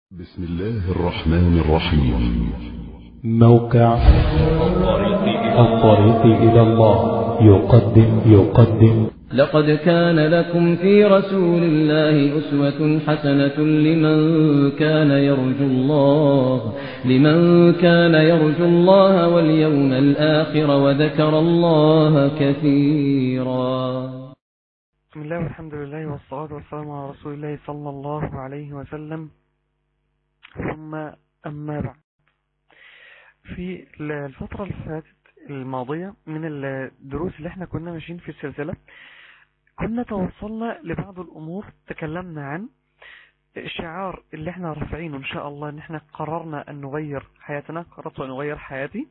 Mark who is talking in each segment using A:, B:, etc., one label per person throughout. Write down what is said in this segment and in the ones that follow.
A: بسم الله الرحمن الرحيم
B: موقع الطريق إلى الله يقدم يقدم
C: لقد كان لكم في رسول الله أسوة حسنة لمن كان يرجو الله لمن كان يرجو الله واليوم الآخر وذكر الله كثيرا
D: بسم الله والحمد لله والصلاة والسلام على رسول الله صلى الله عليه وسلم ثم أما بعد في الفترة اللي فاتت الماضية من الدروس اللي احنا كنا ماشيين في السلسلة كنا توصلنا لبعض الأمور تكلمنا عن الشعار اللي احنا رافعينه ان شاء الله ان احنا قررنا ان نغير حياتنا قررت ان اغير حياتي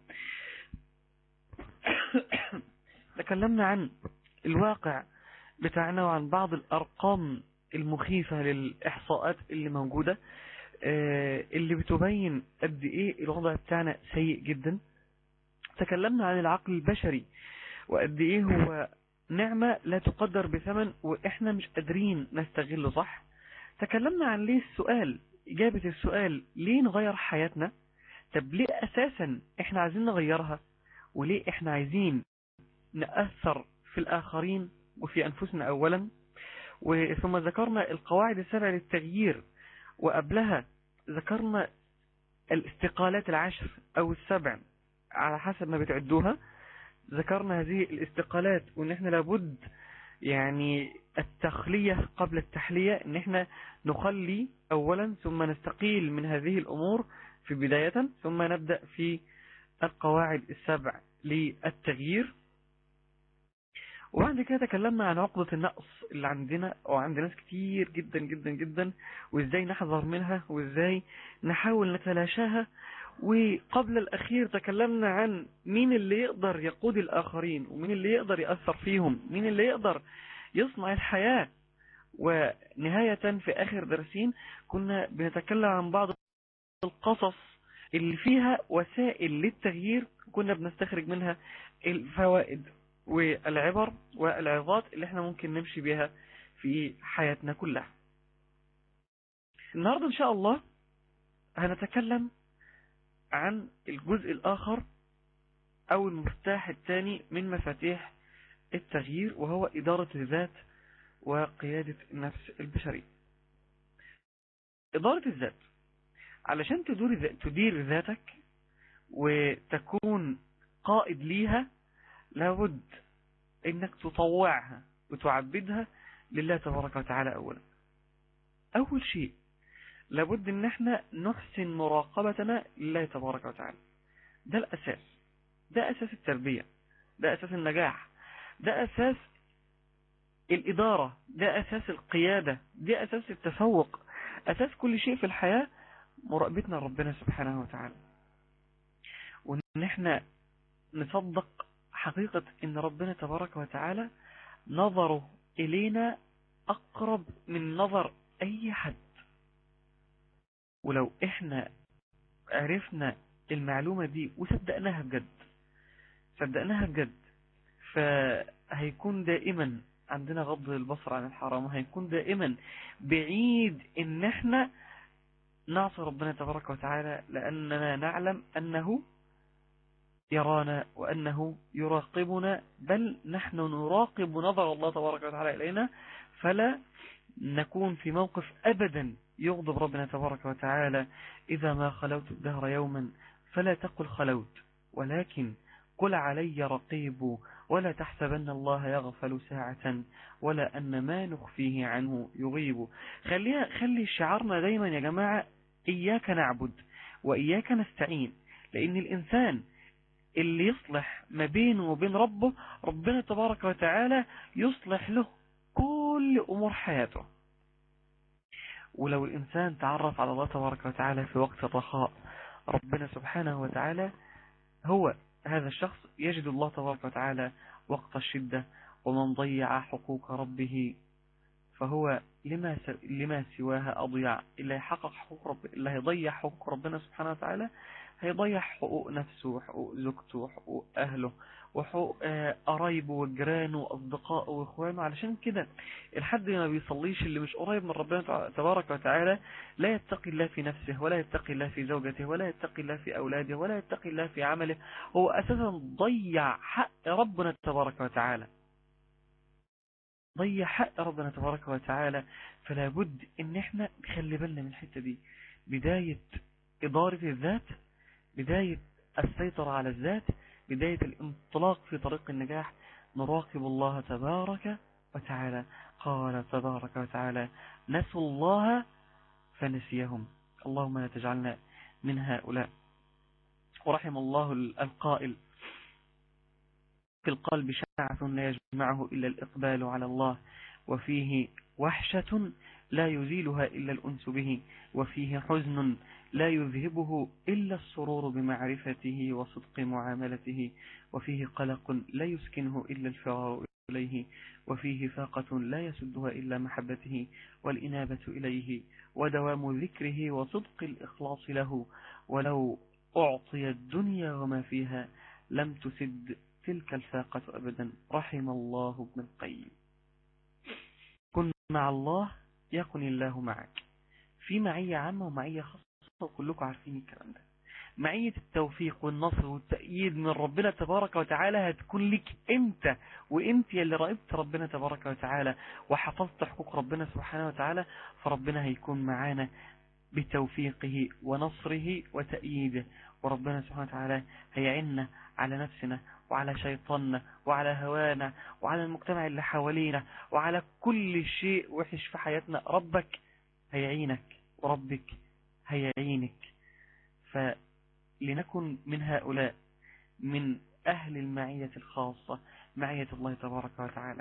D: تكلمنا عن الواقع بتاعنا وعن بعض الارقام المخيفة للاحصاءات اللي موجودة اللي بتبين قد ايه الوضع بتاعنا سيء جدا تكلمنا عن العقل البشري وقد ايه هو نعمة لا تقدر بثمن واحنا مش قادرين نستغله صح تكلمنا عن ليه السؤال اجابة السؤال ليه نغير حياتنا طب ليه اساسا احنا عايزين نغيرها وليه احنا عايزين نأثر في الاخرين وفي انفسنا اولا وثم ذكرنا القواعد السبع للتغيير وقبلها ذكرنا الاستقالات العشر او السبع على حسب ما بتعدوها ذكرنا هذه الاستقالات وان احنا لابد يعني التخلية قبل التحلية ان احنا نخلي اولا ثم نستقيل من هذه الامور في بداية ثم نبدأ في القواعد السبع للتغيير وبعد كده تكلمنا عن عقدة النقص اللي عندنا وعند ناس كتير جدا جدا جدا وازاي نحذر منها وازاي نحاول نتلاشاها وقبل الأخير تكلمنا عن مين اللي يقدر يقود الآخرين ومين اللي يقدر يأثر فيهم مين اللي يقدر يصنع الحياة ونهاية في آخر درسين كنا بنتكلم عن بعض القصص اللي فيها وسائل للتغيير كنا بنستخرج منها الفوائد والعبر والعظات اللي احنا ممكن نمشي بها في حياتنا كلها النهاردة ان شاء الله هنتكلم عن الجزء الآخر أو المفتاح الثاني من مفاتيح التغيير وهو إدارة الذات وقيادة النفس البشرية إدارة الذات علشان تدير, تدير ذاتك وتكون قائد ليها لابد انك تطوعها وتعبدها لله تبارك وتعالى اولا اول شيء لابد ان احنا نحسن مراقبتنا لله تبارك وتعالى ده الاساس ده اساس التربية ده اساس النجاح ده اساس الادارة ده اساس القيادة ده اساس التفوق اساس كل شيء في الحياة مراقبتنا ربنا سبحانه وتعالى وان احنا نصدق حقيقة ان ربنا تبارك وتعالى نظره الينا اقرب من نظر اي حد ولو احنا عرفنا المعلومة دي وصدقناها بجد صدقناها بجد فهيكون دائما عندنا غض البصر عن الحرام هيكون دائما بعيد ان احنا نعصي ربنا تبارك وتعالى لاننا نعلم انه يرانا وأنه يراقبنا بل نحن نراقب نظر الله تبارك وتعالى إلينا فلا نكون في موقف أبدا يغضب ربنا تبارك وتعالى إذا ما خلوت الدهر يوما فلا تقل خلوت ولكن قل علي رقيب ولا تحسبن الله يغفل ساعة ولا أن ما نخفيه عنه يغيب خليها خلي شعارنا دايما يا جماعة إياك نعبد وإياك نستعين لأن الإنسان اللي يصلح ما بينه وبين ربه ربنا تبارك وتعالى يصلح له كل أمور حياته ولو الإنسان تعرف على الله تبارك وتعالى في وقت الرخاء ربنا سبحانه وتعالى هو هذا الشخص يجد الله تبارك وتعالى وقت الشدة ومن ضيع حقوق ربه فهو لما لما سواها أضيع إلا يحقق حقوق رب إلا يضيع حقوق ربنا سبحانه وتعالى هيضيع حقوق نفسه وحقوق زوجته وحقوق أهله وحقوق آه، قرايبه وجيرانه واصدقائه واخوانه علشان كده الحد اللي ما بيصليش اللي مش قريب من ربنا تع- تبارك وتعالى لا يتقي الله في نفسه ولا يتقي الله في زوجته ولا يتقي الله في اولاده ولا يتقي الله في عمله هو اساسا ضيع حق ربنا تبارك وتعالى ضيع حق ربنا تبارك وتعالى فلا بد ان احنا نخلي بالنا من الحته دي بدايه اداره الذات بدايه السيطره على الذات بدايه الانطلاق في طريق النجاح نراقب الله تبارك وتعالى قال تبارك وتعالى نسوا الله فنسيهم اللهم لا تجعلنا من هؤلاء ورحم الله القائل في القلب شعث لا يجمعه إلا الإقبال على الله وفيه وحشة لا يزيلها إلا الأنس به وفيه حزن لا يذهبه إلا السرور بمعرفته وصدق معاملته وفيه قلق لا يسكنه إلا الفرار إليه وفيه فاقة لا يسدها إلا محبته والإنابة إليه ودوام ذكره وصدق الإخلاص له ولو أعطي الدنيا وما فيها لم تسد تلك الفاقة أبدا رحم الله ابن القيم كن مع الله يكن الله معك في معية عامة ومعية خاصة وكلكم عارفين الكلام ده معية التوفيق والنصر والتأييد من ربنا تبارك وتعالى هتكون لك انت وانت اللي رأيت ربنا تبارك وتعالى وحفظت حقوق ربنا سبحانه وتعالى فربنا هيكون معانا بتوفيقه ونصره وتأييده وربنا سبحانه وتعالى هيعنا على نفسنا وعلى شيطاننا وعلى هوانا وعلى المجتمع اللي حوالينا وعلى كل شيء وحش في حياتنا ربك هيعينك وربك هيعينك فلنكن من هؤلاء من أهل المعية الخاصة معية الله تبارك وتعالى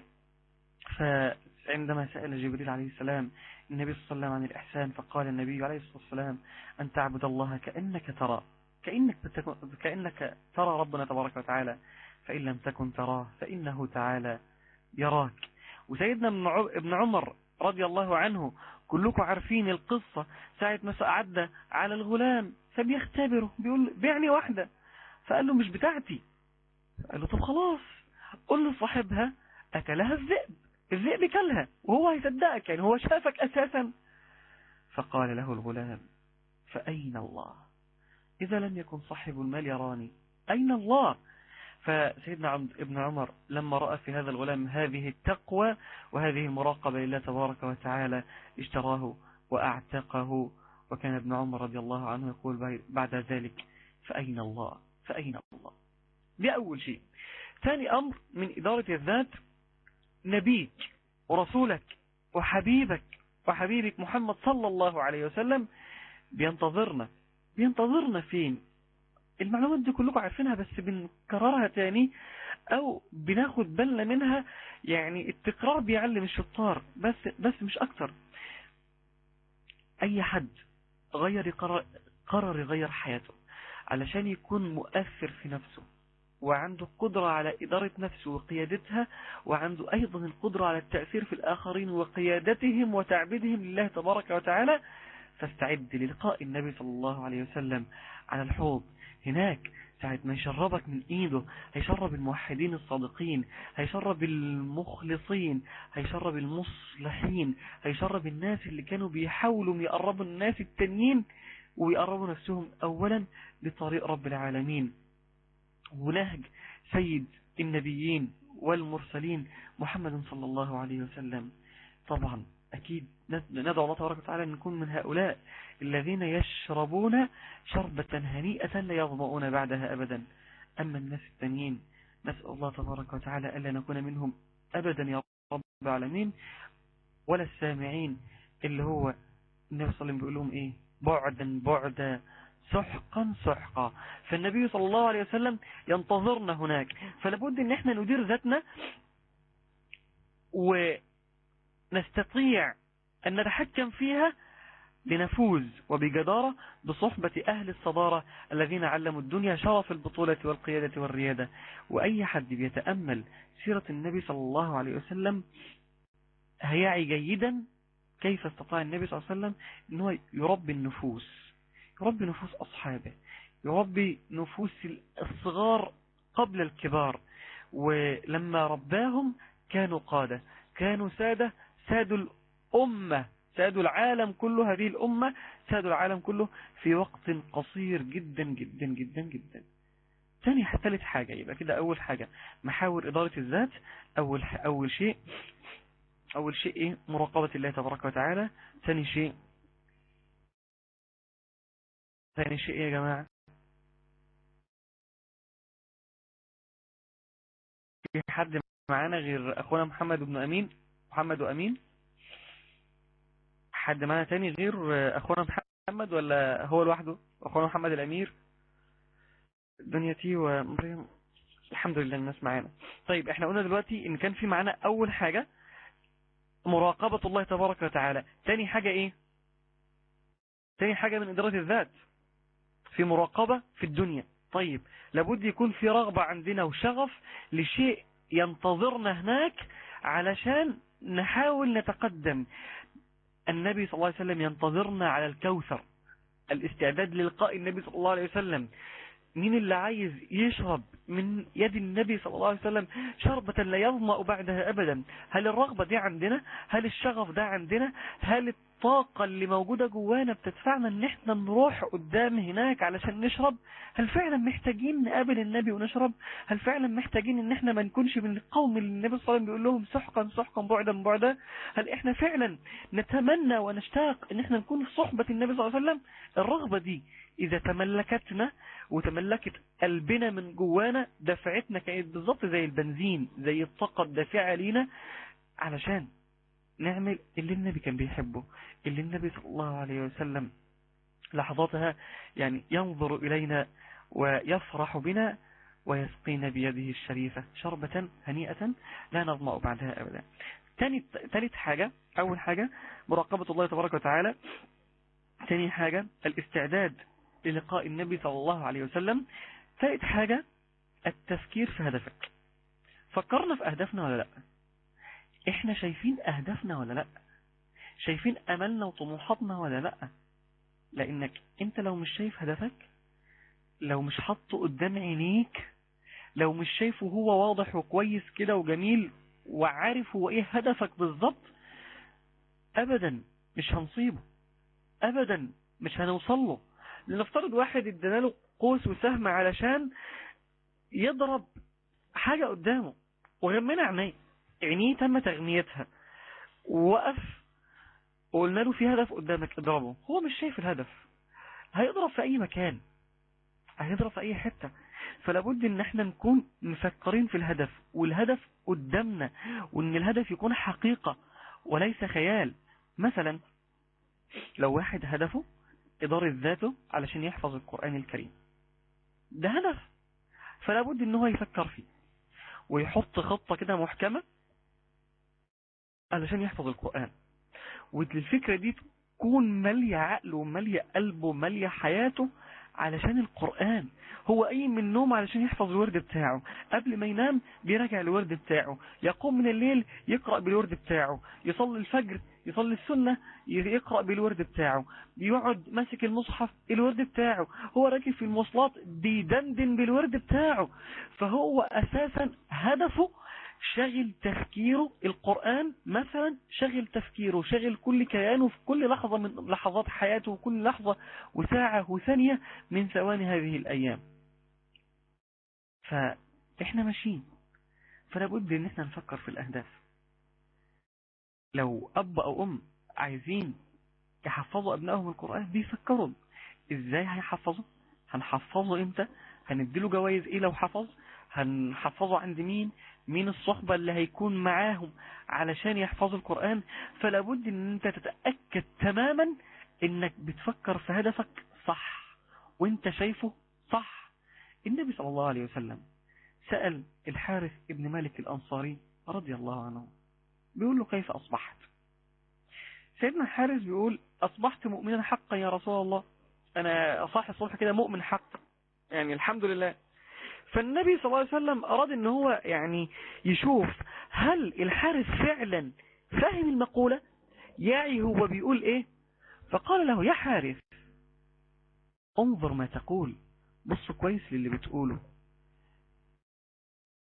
D: فعندما سأل جبريل عليه السلام النبي صلى الله عليه وسلم عن الإحسان فقال النبي عليه الصلاة والسلام أن تعبد الله كأنك ترى كأنك, بتكون كأنك ترى ربنا تبارك وتعالى فإن لم تكن تراه فإنه تعالى يراك وسيدنا ابن عمر رضي الله عنه كلكم عارفين القصة ساعة ما عدى على الغلام فبيختبره بيقول بيعني واحدة فقال له مش بتاعتي قال له طب خلاص قل لصاحبها أكلها الذئب الذئب كلها وهو هيصدقك يعني هو شافك أساسا فقال له الغلام فأين الله إذا لم يكن صاحب المال يراني أين الله فسيدنا ابن عمر لما رأى في هذا الغلام هذه التقوى وهذه المراقبة لله تبارك وتعالى اشتراه وأعتقه وكان ابن عمر رضي الله عنه يقول بعد ذلك فأين الله فأين الله دي أول شيء ثاني أمر من إدارة الذات نبيك ورسولك وحبيبك وحبيبك محمد صلى الله عليه وسلم بينتظرنا بينتظرنا فين المعلومات دي كلكم عارفينها بس بنكررها تاني او بناخد بالنا منها يعني التكرار بيعلم الشطار بس بس مش اكتر اي حد غير قرر, قرر يغير حياته علشان يكون مؤثر في نفسه وعنده قدرة على إدارة نفسه وقيادتها وعنده أيضا القدرة على التأثير في الآخرين وقيادتهم وتعبيدهم لله تبارك وتعالى فاستعد للقاء النبي صلى الله عليه وسلم على الحوض هناك ساعة ما يشربك من ايده هيشرب الموحدين الصادقين هيشرب المخلصين هيشرب المصلحين هيشرب الناس اللي كانوا بيحاولوا يقربوا الناس التانيين ويقربوا نفسهم اولا لطريق رب العالمين ونهج سيد النبيين والمرسلين محمد صلى الله عليه وسلم طبعا أكيد ندعو الله تبارك وتعالى أن نكون من هؤلاء الذين يشربون شربة هنيئة لا يظمؤون بعدها أبدا أما الناس التانيين نسأل الله تبارك وتعالى ألا نكون منهم أبدا يا رب العالمين ولا السامعين اللي هو النبي صلى الله عليه وسلم بيقول لهم إيه بعدا بعدا سحقا سحقا فالنبي صلى الله عليه وسلم ينتظرنا هناك فلابد ان احنا ندير ذاتنا ونستطيع ان نتحكم فيها لنفوز وبجدارة بصحبة أهل الصدارة الذين علموا الدنيا شرف البطولة والقيادة والريادة وأي حد بيتأمل سيرة النبي صلى الله عليه وسلم هيعي جيدا كيف استطاع النبي صلى الله عليه وسلم أنه يربي النفوس يربي نفوس أصحابه يربي نفوس الصغار قبل الكبار ولما رباهم كانوا قادة كانوا سادة سادوا الأمة سادوا العالم كله هذه الأمة سادوا العالم كله في وقت قصير جدا جدا جدا جدا ثاني ثالث حاجة يبقى كده أول حاجة محاور إدارة الذات أول أول شيء أول شيء إيه مراقبة الله تبارك وتعالى ثاني شيء ثاني شيء يا جماعة في حد معانا غير أخونا محمد بن أمين محمد وأمين حد معانا تاني غير أخونا محمد ولا هو لوحده أخونا محمد الأمير دنيتي ومريم الحمد لله الناس معانا طيب احنا قلنا دلوقتي ان كان في معانا اول حاجة مراقبة الله تبارك وتعالى تاني حاجة ايه تاني حاجة من ادارة الذات في مراقبة في الدنيا طيب لابد يكون في رغبة عندنا وشغف لشيء ينتظرنا هناك علشان نحاول نتقدم النبي صلى الله عليه وسلم ينتظرنا على الكوثر الاستعداد للقاء النبي صلى الله عليه وسلم مين اللي عايز يشرب من يد النبي صلى الله عليه وسلم شربة لا يظمأ بعدها أبدا هل الرغبة دي عندنا هل الشغف ده عندنا هل الطاقة اللي موجودة جوانا بتدفعنا ان احنا نروح قدام هناك علشان نشرب هل فعلا محتاجين نقابل النبي ونشرب هل فعلا محتاجين ان احنا ما نكونش من القوم اللي النبي صلى الله عليه وسلم بيقول لهم سحقا سحقا بعدا بعدا هل احنا فعلا نتمنى ونشتاق ان احنا نكون في صحبة النبي صلى الله عليه وسلم الرغبة دي اذا تملكتنا وتملكت قلبنا من جوانا دفعتنا كانت بالظبط زي البنزين زي الطاقة الدافعة لينا علشان نعمل اللي النبي كان بيحبه اللي النبي صلى الله عليه وسلم لحظاتها يعني ينظر إلينا ويفرح بنا ويسقينا بيده الشريفة شربة هنيئة لا نظمأ بعدها أبدا ثالث حاجة أول حاجة مراقبة الله تبارك وتعالى ثاني حاجة الاستعداد للقاء النبي صلى الله عليه وسلم ثالث حاجة التفكير في هدفك فكرنا في أهدافنا ولا لا احنا شايفين أهدافنا ولا لا شايفين أملنا وطموحاتنا ولا لا لأنك انت لو مش شايف هدفك لو مش حاطه قدام عينيك لو مش شايفه هو واضح وكويس كده وجميل وعارف هو ايه هدفك بالظبط ابدا مش هنصيبه ابدا مش هنوصل له لنفترض واحد ادانا له قوس وسهم علشان يضرب حاجة قدامه وغمنا عينيه عينيه تم تغميتها ووقف وقلنا له في هدف قدامك اضربه هو مش شايف الهدف هيضرب في اي مكان هيضرب في اي حتة فلابد ان احنا نكون مفكرين في الهدف والهدف قدامنا وان الهدف يكون حقيقة وليس خيال مثلا لو واحد هدفه إدارة ذاته علشان يحفظ القرآن الكريم ده هدف فلابد ان هو يفكر فيه ويحط خطة كده محكمة علشان يحفظ القرآن والفكرة دي تكون مالية عقله ومالية قلبه ومالية حياته علشان القرآن هو أي من النوم علشان يحفظ الورد بتاعه قبل ما ينام بيراجع الورد بتاعه يقوم من الليل يقرأ بالورد بتاعه يصلي الفجر يصلي السنة يقرأ بالورد بتاعه بيقعد ماسك المصحف الورد بتاعه هو راكب في المواصلات بيدندن بالورد بتاعه فهو أساسا هدفه شغل تفكيره القرآن مثلا شغل تفكيره شغل كل كيانه في كل لحظة من لحظات حياته وكل لحظة وساعة وثانية من ثواني هذه الأيام فإحنا ماشيين فلابد ان احنا نفكر في الأهداف لو أب أو أم عايزين يحفظوا أبنائهم القرآن بيفكروا إزاي هيحفظوا هنحفظه إمتى هنديله جوائز إيه لو حفظ هنحفظه عند مين مين الصحبة اللي هيكون معاهم علشان يحفظوا القرآن فلابد ان انت تتأكد تماما انك بتفكر في هدفك صح وانت شايفه صح النبي صلى الله عليه وسلم سأل الحارث ابن مالك الأنصاري رضي الله عنه بيقول له كيف أصبحت سيدنا الحارث بيقول أصبحت مؤمنا حقا يا رسول الله أنا صاحي الصبح كده مؤمن حقا يعني الحمد لله فالنبي صلى الله عليه وسلم أراد ان هو يعني يشوف هل الحارث فعلا فاهم المقولة يعي هو بيقول ايه فقال له يا حارث انظر ما تقول بص كويس للي بتقوله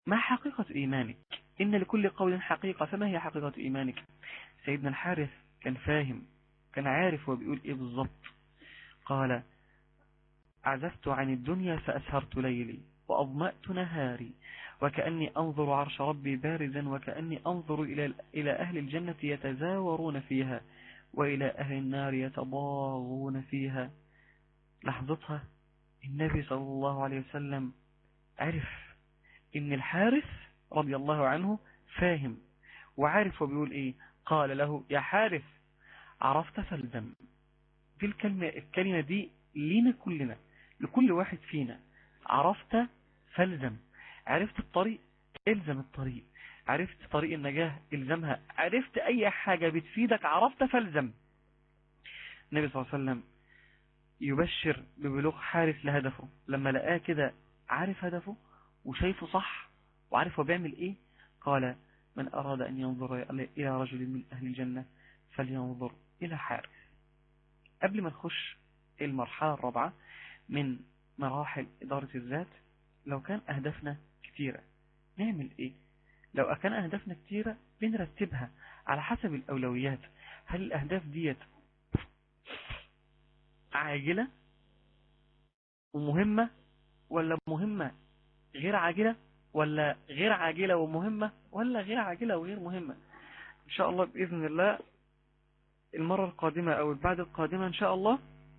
D: ما حقيقة إيمانك إن لكل قول حقيقة فما هي حقيقة إيمانك سيدنا الحارث كان فاهم كان عارف هو بيقول إيه بالضبط قال عزفت عن الدنيا فأسهرت ليلي وأضمأت نهاري وكأني أنظر عرش ربي بارزا وكأني أنظر إلى إلى أهل الجنة يتزاورون فيها وإلى أهل النار يتضاغون فيها لحظتها النبي صلى الله عليه وسلم عرف إن الحارث رضي الله عنه فاهم وعارف وبيقول إيه قال له يا حارث عرفت فالزم دي الكلمة, الكلمة دي لينا كلنا لكل واحد فينا عرفت فالزم عرفت الطريق الزم الطريق عرفت طريق النجاة الزمها عرفت اي حاجة بتفيدك عرفت فالزم النبي صلى الله عليه وسلم يبشر ببلوغ حارث لهدفه لما لقاه كده عارف هدفه وشايفه صح وعارف هو بيعمل ايه قال من اراد ان ينظر الى رجل من اهل الجنة فلينظر الى حارث قبل ما نخش المرحلة الرابعة من مراحل إدارة الذات لو كان أهدافنا كتيرة نعمل إيه لو كان أهدافنا كتيرة بنرتبها على حسب الأولويات هل الأهداف ديت عاجلة ومهمة ولا مهمة غير عاجلة ولا غير عاجلة ومهمة ولا غير عاجلة وغير مهمة إن شاء الله بإذن الله المرة القادمة أو البعد القادمة إن شاء الله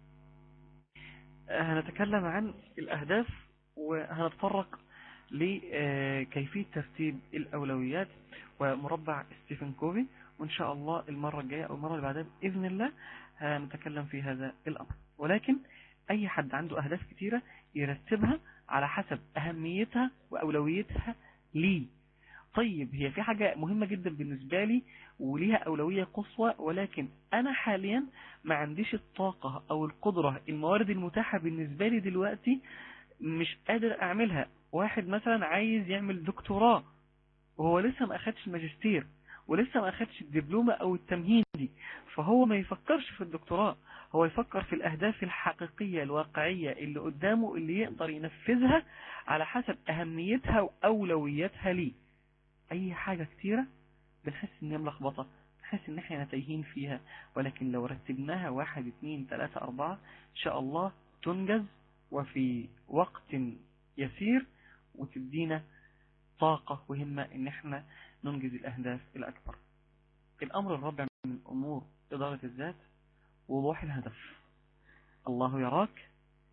D: هنتكلم عن الأهداف وهنتطرق لكيفية ترتيب الأولويات ومربع ستيفن كوفي وإن شاء الله المرة الجاية أو المرة اللي بعدها بإذن الله هنتكلم في هذا الأمر ولكن أي حد عنده أهداف كتيرة يرتبها على حسب أهميتها وأولويتها ليه طيب هي في حاجة مهمة جدا بالنسبة لي وليها أولوية قصوى ولكن أنا حاليا ما عنديش الطاقة أو القدرة الموارد المتاحة بالنسبة لي دلوقتي مش قادر أعملها واحد مثلا عايز يعمل دكتوراه وهو لسه ما أخدش الماجستير ولسه ما أخدش الدبلومة أو التمهيدي فهو ما يفكرش في الدكتوراه هو يفكر في الأهداف الحقيقية الواقعية اللي قدامه اللي يقدر ينفذها على حسب أهميتها وأولوياتها ليه اي حاجة كتيرة بنحس ان هي ملخبطة بنحس ان احنا تايهين فيها ولكن لو رتبناها واحد اتنين تلاتة اربعة ان شاء الله تنجز وفي وقت يسير وتدينا طاقة وهمة ان احنا ننجز الاهداف الاكبر الامر الرابع من امور ادارة الذات وضوح الهدف الله يراك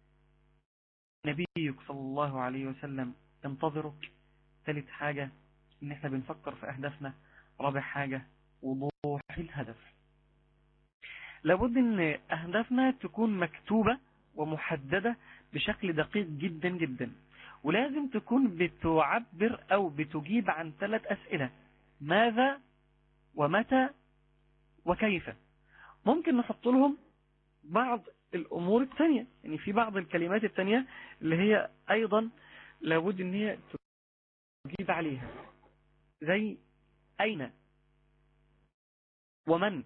D: نبيك صلى الله عليه وسلم ينتظرك ثالث حاجة ان احنا بنفكر في اهدافنا رابع حاجة وضوح الهدف لابد ان اهدافنا تكون مكتوبة ومحددة بشكل دقيق جدا جدا ولازم تكون بتعبر او بتجيب عن ثلاث اسئلة ماذا ومتى وكيف ممكن نحط لهم بعض الامور التانية يعني في بعض الكلمات التانية اللي هي ايضا لابد ان هي تجيب عليها زي أين ومن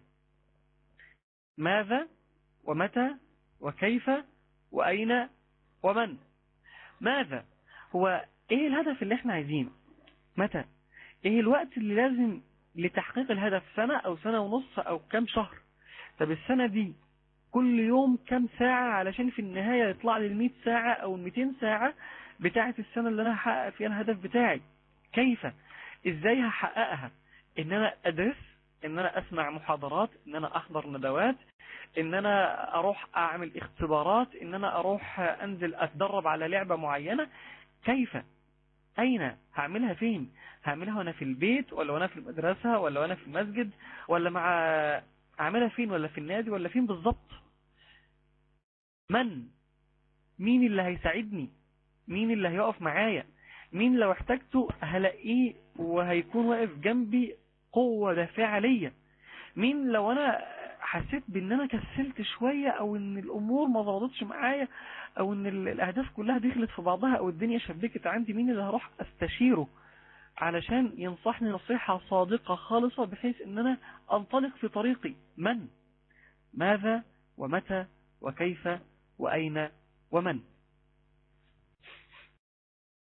D: ماذا ومتى وكيف وأين ومن ماذا هو ايه الهدف اللي احنا عايزينه متى ايه الوقت اللي لازم لتحقيق الهدف سنة او سنة ونص او كام شهر طب السنة دي كل يوم كام ساعة علشان في النهاية يطلع لي المئة ساعة او المئتين ساعة بتاعة السنة اللي انا هحقق فيها الهدف بتاعي كيف ازاي هحققها ان انا ادرس ان انا اسمع محاضرات ان انا احضر ندوات ان انا اروح اعمل اختبارات ان انا اروح انزل اتدرب على لعبة معينة كيف اين هعملها فين هعملها وانا في البيت ولا وانا في المدرسة ولا وانا في المسجد ولا مع اعملها فين ولا في النادي ولا فين بالظبط من مين اللي هيساعدني مين اللي هيقف معايا مين لو احتاجته هلاقيه وهيكون واقف جنبي قوة دافعة ليا مين لو انا حسيت بان انا كسلت شوية او ان الامور ما ضغطتش معايا او ان الاهداف كلها دخلت في بعضها او الدنيا شبكت عندي مين اللي هروح استشيره علشان ينصحني نصيحة صادقة خالصة بحيث ان انا انطلق في طريقي من ماذا ومتى وكيف واين ومن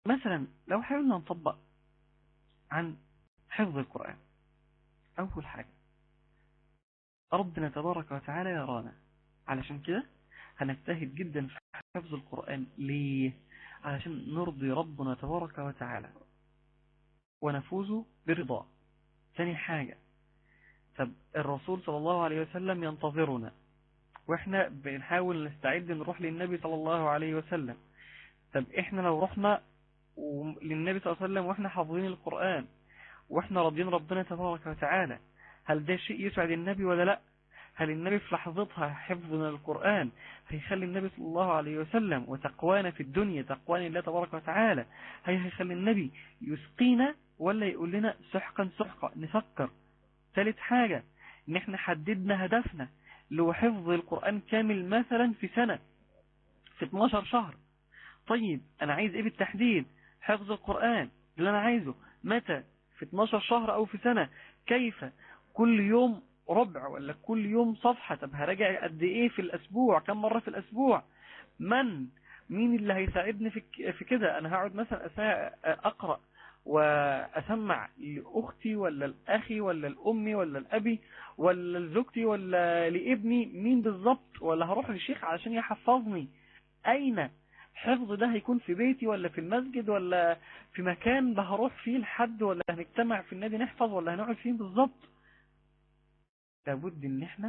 D: مثلا لو حاولنا نطبق عن حفظ القرآن أول حاجة ربنا تبارك وتعالى يرانا علشان كده هنجتهد جدا في حفظ القرآن ليه علشان نرضي ربنا تبارك وتعالى ونفوز برضاه ثاني حاجة طب الرسول صلى الله عليه وسلم ينتظرنا واحنا بنحاول نستعد نروح للنبي صلى الله عليه وسلم طب احنا لو رحنا للنبي صلى الله عليه وسلم واحنا حافظين القرآن واحنا راضيين ربنا تبارك وتعالى هل ده شيء يسعد النبي ولا لا هل النبي في لحظتها حفظنا القرآن هيخلي النبي صلى الله عليه وسلم وتقوانا في الدنيا تقوان الله تبارك وتعالى هي هيخلي النبي يسقينا ولا يقول لنا سحقا سحقا نفكر ثالث حاجة ان احنا حددنا هدفنا لو حفظ القرآن كامل مثلا في سنة في 12 شهر طيب انا عايز ايه بالتحديد حفظ القرآن اللي انا عايزه متى في 12 شهر او في سنة كيف كل يوم ربع ولا كل يوم صفحة طب هراجع قد ايه في الاسبوع كم مرة في الاسبوع من مين اللي هيساعدني في في كده انا هقعد مثلا اقرأ واسمع لاختي ولا لاخي ولا لامي ولا لابي ولا لزوجتي ولا لابني مين بالظبط ولا هروح للشيخ علشان يحفظني اين حفظ ده هيكون في بيتي ولا في المسجد ولا في مكان ده هروح فيه لحد ولا هنجتمع في النادي نحفظ ولا هنقعد فين بالظبط لابد ان احنا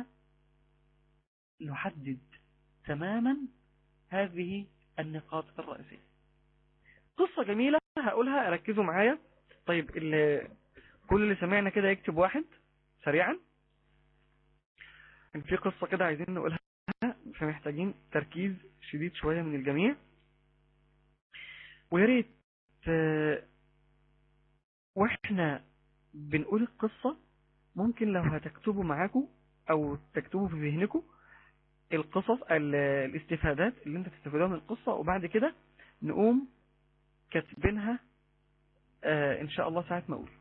D: نحدد تماما هذه النقاط الرئيسية قصة جميلة هقولها ركزوا معايا طيب اللي كل اللي سمعنا كده يكتب واحد سريعا كان في قصة كده عايزين نقولها فمحتاجين تركيز شديد شوية من الجميع ويا ريت واحنا بنقول القصة ممكن لو هتكتبوا معاكم او تكتبوا في ذهنكم القصص الاستفادات اللي انت تستفادوها من القصة وبعد كده نقوم كاتبينها آه ان شاء الله ساعة ما اقول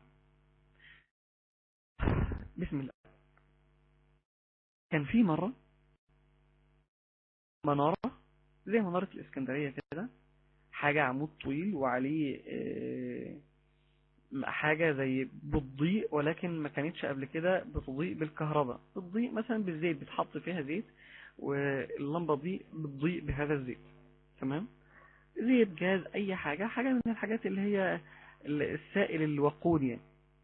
D: بسم الله كان في مرة منارة زي منارة الاسكندرية كده حاجة عمود طويل وعليه آه حاجة زي بتضيء ولكن ما كانتش قبل كده بتضيء بالكهرباء بتضيء مثلا بالزيت بتحط فيها زيت واللمبة دي بتضيء بهذا الزيت تمام زيت جاز اي حاجة حاجة من الحاجات اللي هي السائل الوقود يعني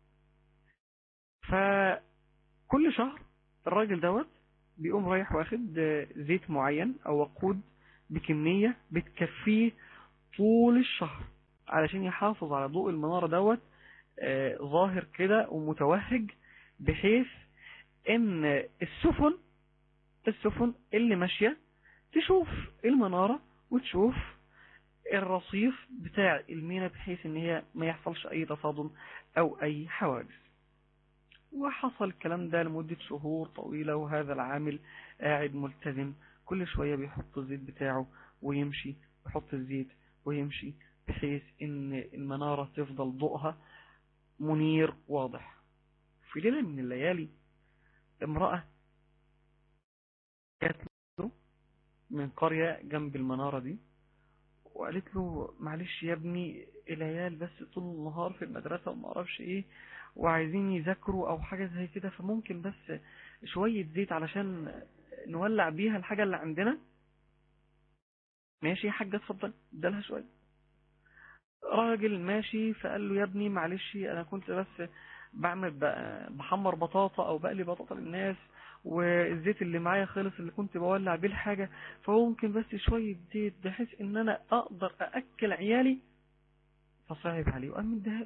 D: فكل شهر الراجل دوت بيقوم رايح واخد زيت معين او وقود بكمية بتكفيه طول الشهر علشان يحافظ على ضوء المنارة دوت آه ظاهر كده ومتوهج بحيث ان السفن السفن اللي ماشية تشوف المنارة وتشوف الرصيف بتاع المينا بحيث ان هي ما يحصلش اي تصادم او اي حوادث وحصل الكلام ده لمدة شهور طويلة وهذا العامل قاعد ملتزم كل شوية بيحط الزيت بتاعه ويمشي ويحط الزيت ويمشي بحيث ان المنارة تفضل ضوءها منير واضح في ليلة من الليالي امرأة جات له من قرية جنب المنارة دي وقالت له معلش يا ابني العيال بس طول النهار في المدرسة وما اعرفش ايه وعايزين يذاكروا او حاجة زي كده فممكن بس شوية زيت علشان نولع بيها الحاجة اللي عندنا ماشي يا حاجة اتفضل ادالها شوية راجل ماشي فقال له يا ابني معلش انا كنت بس بعمل بحمر بطاطا او بقلي بطاطا للناس والزيت اللي معايا خلص اللي كنت بولع بيه الحاجة فهو ممكن بس شوية زيت بحيث ان انا اقدر ااكل عيالي فصعب عليه وقام مديها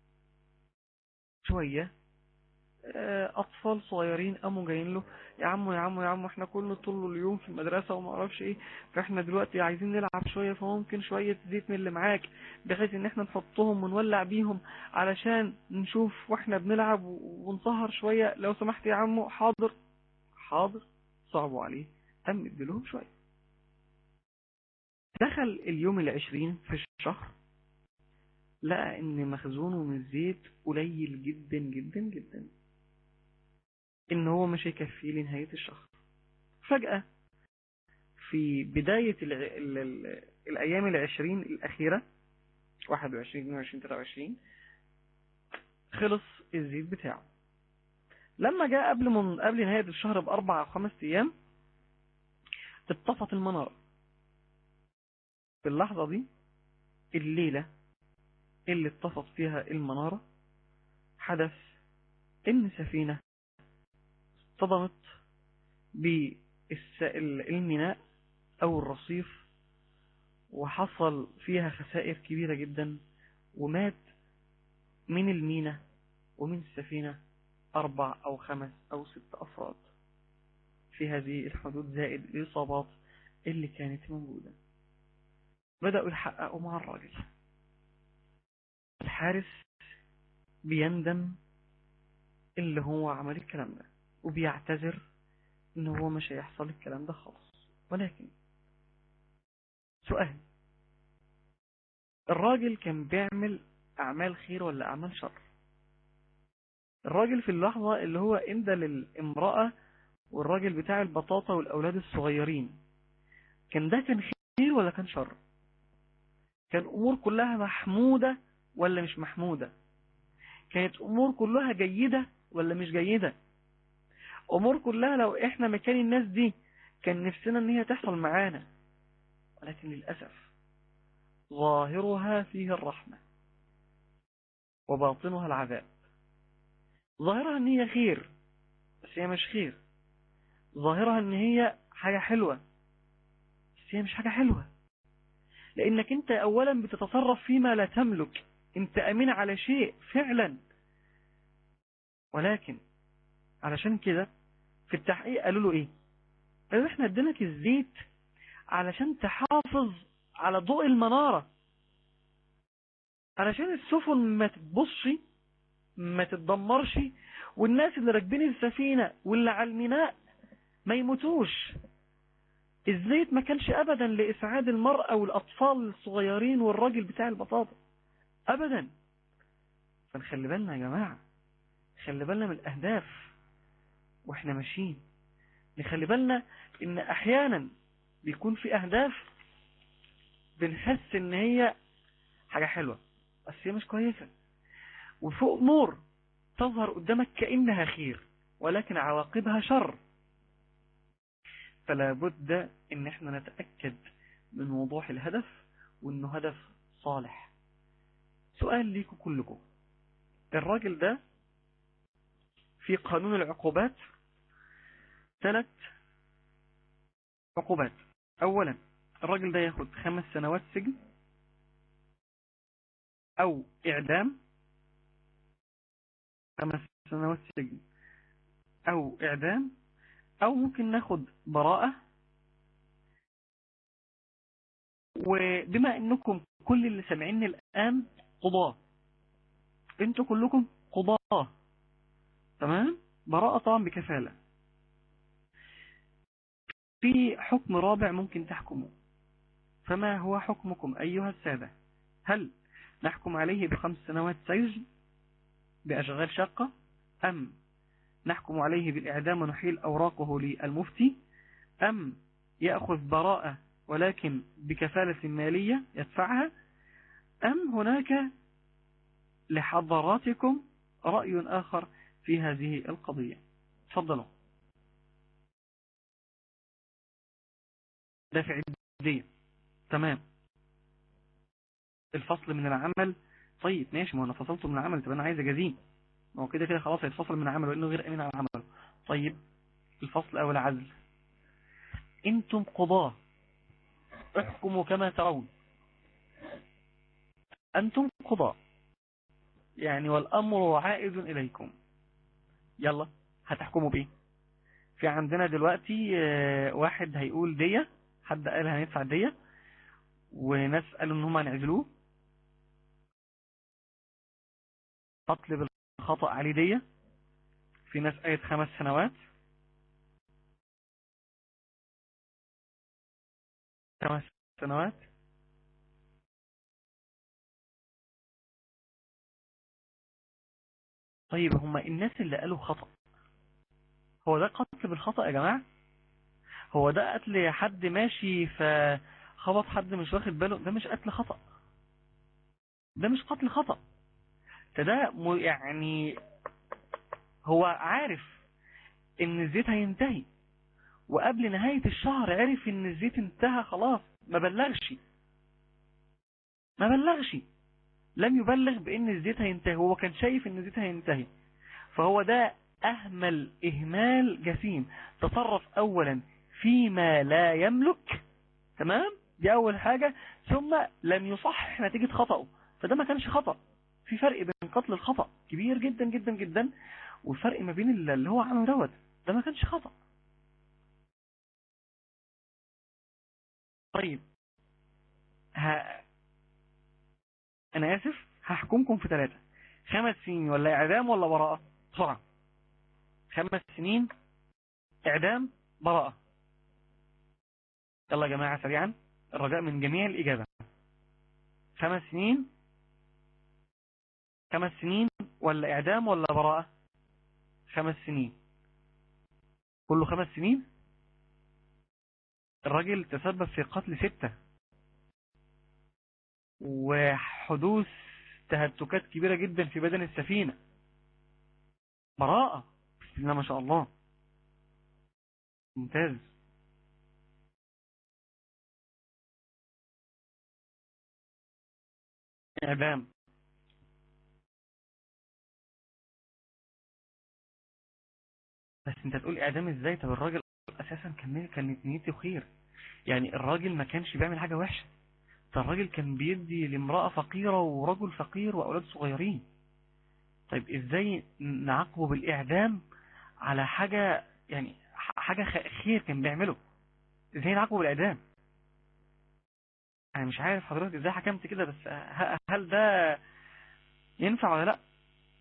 D: شوية اطفال صغيرين قاموا جايين له يا عمو يا عمو يا عمو احنا كل طول اليوم في المدرسة وما اعرفش ايه فاحنا دلوقتي عايزين نلعب شوية فممكن شوية زيت من اللي معاك بحيث ان احنا نحطهم ونولع بيهم علشان نشوف واحنا بنلعب ونسهر شوية لو سمحت يا عمو حاضر حاضر صعبوا عليه قام اديلهم شوية دخل اليوم العشرين في الشهر لقى ان مخزونه من الزيت قليل جدا جدا جدا ان هو مش هيكفيه لنهاية الشهر فجأة في بداية ال ال ال الأيام العشرين الأخيرة 21 22 23 خلص الزيت بتاعه لما جاء قبل من قبل نهاية الشهر بأربع أو خمس أيام اتطفت المنارة في اللحظة دي الليلة اللي اتطفت فيها المنارة حدث ان سفينة اصطدمت بالميناء او الرصيف وحصل فيها خسائر كبيرة جدا ومات من الميناء ومن السفينة اربع او خمس او ست افراد في هذه الحدود زائد الاصابات اللي كانت موجودة بدأوا يحققوا مع الراجل الحارس بيندم اللي هو عمل الكلام ده وبيعتذر ان هو مش هيحصل الكلام ده خالص ولكن سؤال الراجل كان بيعمل اعمال خير ولا اعمال شر الراجل في اللحظة اللي هو اندى للامرأة والراجل بتاع البطاطا والاولاد الصغيرين كان ده كان خير ولا كان شر كان امور كلها محمودة ولا مش محمودة كانت امور كلها جيدة ولا مش جيدة امور كلها لو احنا مكان الناس دي كان نفسنا ان هي تحصل معانا ولكن للأسف ظاهرها فيه الرحمة وباطنها العذاب ظاهرها ان هي خير بس هي مش خير ظاهرها ان هي حاجة حلوة بس هي مش حاجة حلوة لانك انت اولا بتتصرف فيما لا تملك انت امين على شيء فعلا ولكن علشان كده في التحقيق قالوا له ايه قالوا احنا اديناك الزيت علشان تحافظ على ضوء المنارة علشان السفن ما تتبصش ما تتدمرش والناس اللي راكبين السفينة واللي على الميناء ما يموتوش الزيت ما كانش ابدا لاسعاد المرأة والاطفال الصغيرين والراجل بتاع البطاطا ابدا فنخلي بالنا يا جماعة خلي بالنا من الاهداف واحنا ماشيين نخلي بالنا ان احيانا بيكون في اهداف بنحس ان هي حاجة حلوة بس هي مش كويسة وفي امور تظهر قدامك كأنها خير ولكن عواقبها شر فلا بد ان احنا نتأكد من وضوح الهدف وانه هدف صالح سؤال ليكم كلكم الراجل ده في قانون العقوبات ثلاث عقوبات اولا الراجل ده ياخد خمس سنوات سجن او اعدام خمس سنوات سجن او اعدام او ممكن ناخد براءة وبما انكم كل اللي سامعيني الان قضاة انتوا كلكم قضاة تمام براءة طبعا بكفالة في حكم رابع ممكن تحكموا فما هو حكمكم أيها السادة هل نحكم عليه بخمس سنوات سجن بأشغال شاقة أم نحكم عليه بالإعدام ونحيل أوراقه للمفتي أم يأخذ براءة ولكن بكفالة مالية يدفعها أم هناك لحضراتكم رأي آخر في هذه القضية تفضلوا دافع الدية تمام الفصل من العمل طيب ماشي ما انا فصلته من العمل طب انا عايز اجازيه ما هو كده كده خلاص هيتفصل من عمله لانه غير امين على عمله طيب الفصل او العزل انتم قضاة احكموا كما ترون انتم قضاة يعني والامر عائد اليكم يلا هتحكموا بايه في عندنا دلوقتي واحد هيقول دية حد قال هندفع دية وناس قالوا ان هم هنعزلوه قتل بالخطأ عليه دية في ناس قالت خمس سنوات خمس سنوات طيب هم الناس اللي قالوا خطأ هو ده قتل بالخطأ يا جماعة هو ده قتل حد ماشي فخبط حد مش واخد باله ده مش قتل خطأ ده مش قتل خطأ ده ده م- يعني هو عارف ان الزيت هينتهي وقبل نهاية الشهر عرف ان الزيت انتهى خلاص ما بلغش ما بلغش لم يبلغ بان الزيت هينتهي هو كان شايف ان الزيت هينتهي فهو ده اهمل اهمال جسيم تصرف اولا فيما لا يملك تمام دي اول حاجة ثم لم يصحح نتيجة خطأه فده ما كانش خطأ في فرق بين قتل الخطأ كبير جدا جدا جدا والفرق ما بين اللي هو عمله دوت ده ما كانش خطأ طيب ها انا اسف هحكمكم في ثلاثة خمس سنين ولا اعدام ولا براءة بسرعة خمس سنين اعدام براءة يلا يا جماعة سريعا الرجاء من جميع الاجابة خمس سنين خمس سنين ولا اعدام ولا براءة خمس سنين كله خمس سنين الراجل تسبب في قتل ستة وحدوث تهتكات كبيرة جدا في بدن السفينة براءة بسم الله ما شاء الله ممتاز اعدام بس انت تقول اعدام ازاي طب الراجل اساسا كان كانت نيته خير يعني الراجل ما كانش بيعمل حاجة وحشة ده الراجل كان بيدي لامرأة فقيرة ورجل فقير واولاد صغيرين طيب ازاي نعاقبه بالاعدام على حاجة يعني ح- حاجة خ- خير كان بيعمله ازاي نعاقبه بالاعدام انا مش عارف حضرتك ازاي حكمت كده بس ه- هل ده ينفع ولا لا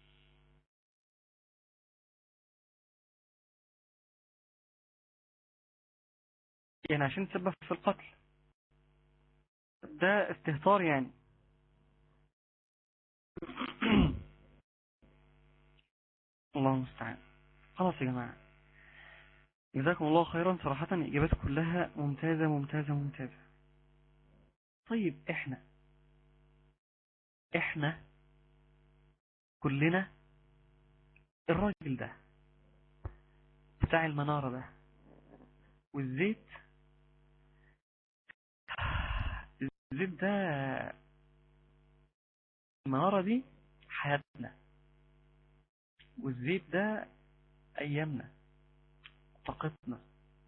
D: يعني عشان تسبب في القتل ده استهتار يعني الله المستعان خلاص يا جماعة جزاكم الله خيرا صراحة الإجابات كلها ممتازة ممتازة ممتازة طيب احنا احنا كلنا الراجل ده بتاع المنارة ده والزيت الزيت ده المنارة دي حياتنا والزيت ده أيامنا طاقتنا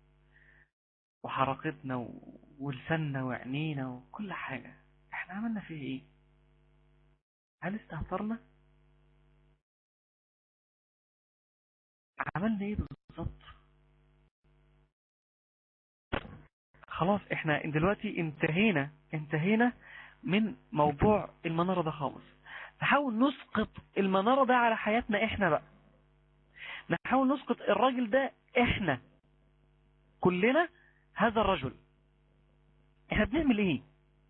D: وحركتنا و- ولساننا وعينينا وكل حاجة احنا عملنا فيه ايه هل استهترنا عملنا ايه بالظبط خلاص احنا دلوقتي انتهينا انتهينا من موضوع المنارة ده خالص نحاول نسقط المنارة ده على حياتنا احنا بقى نحاول نسقط الراجل ده احنا كلنا هذا الرجل احنا بنعمل ايه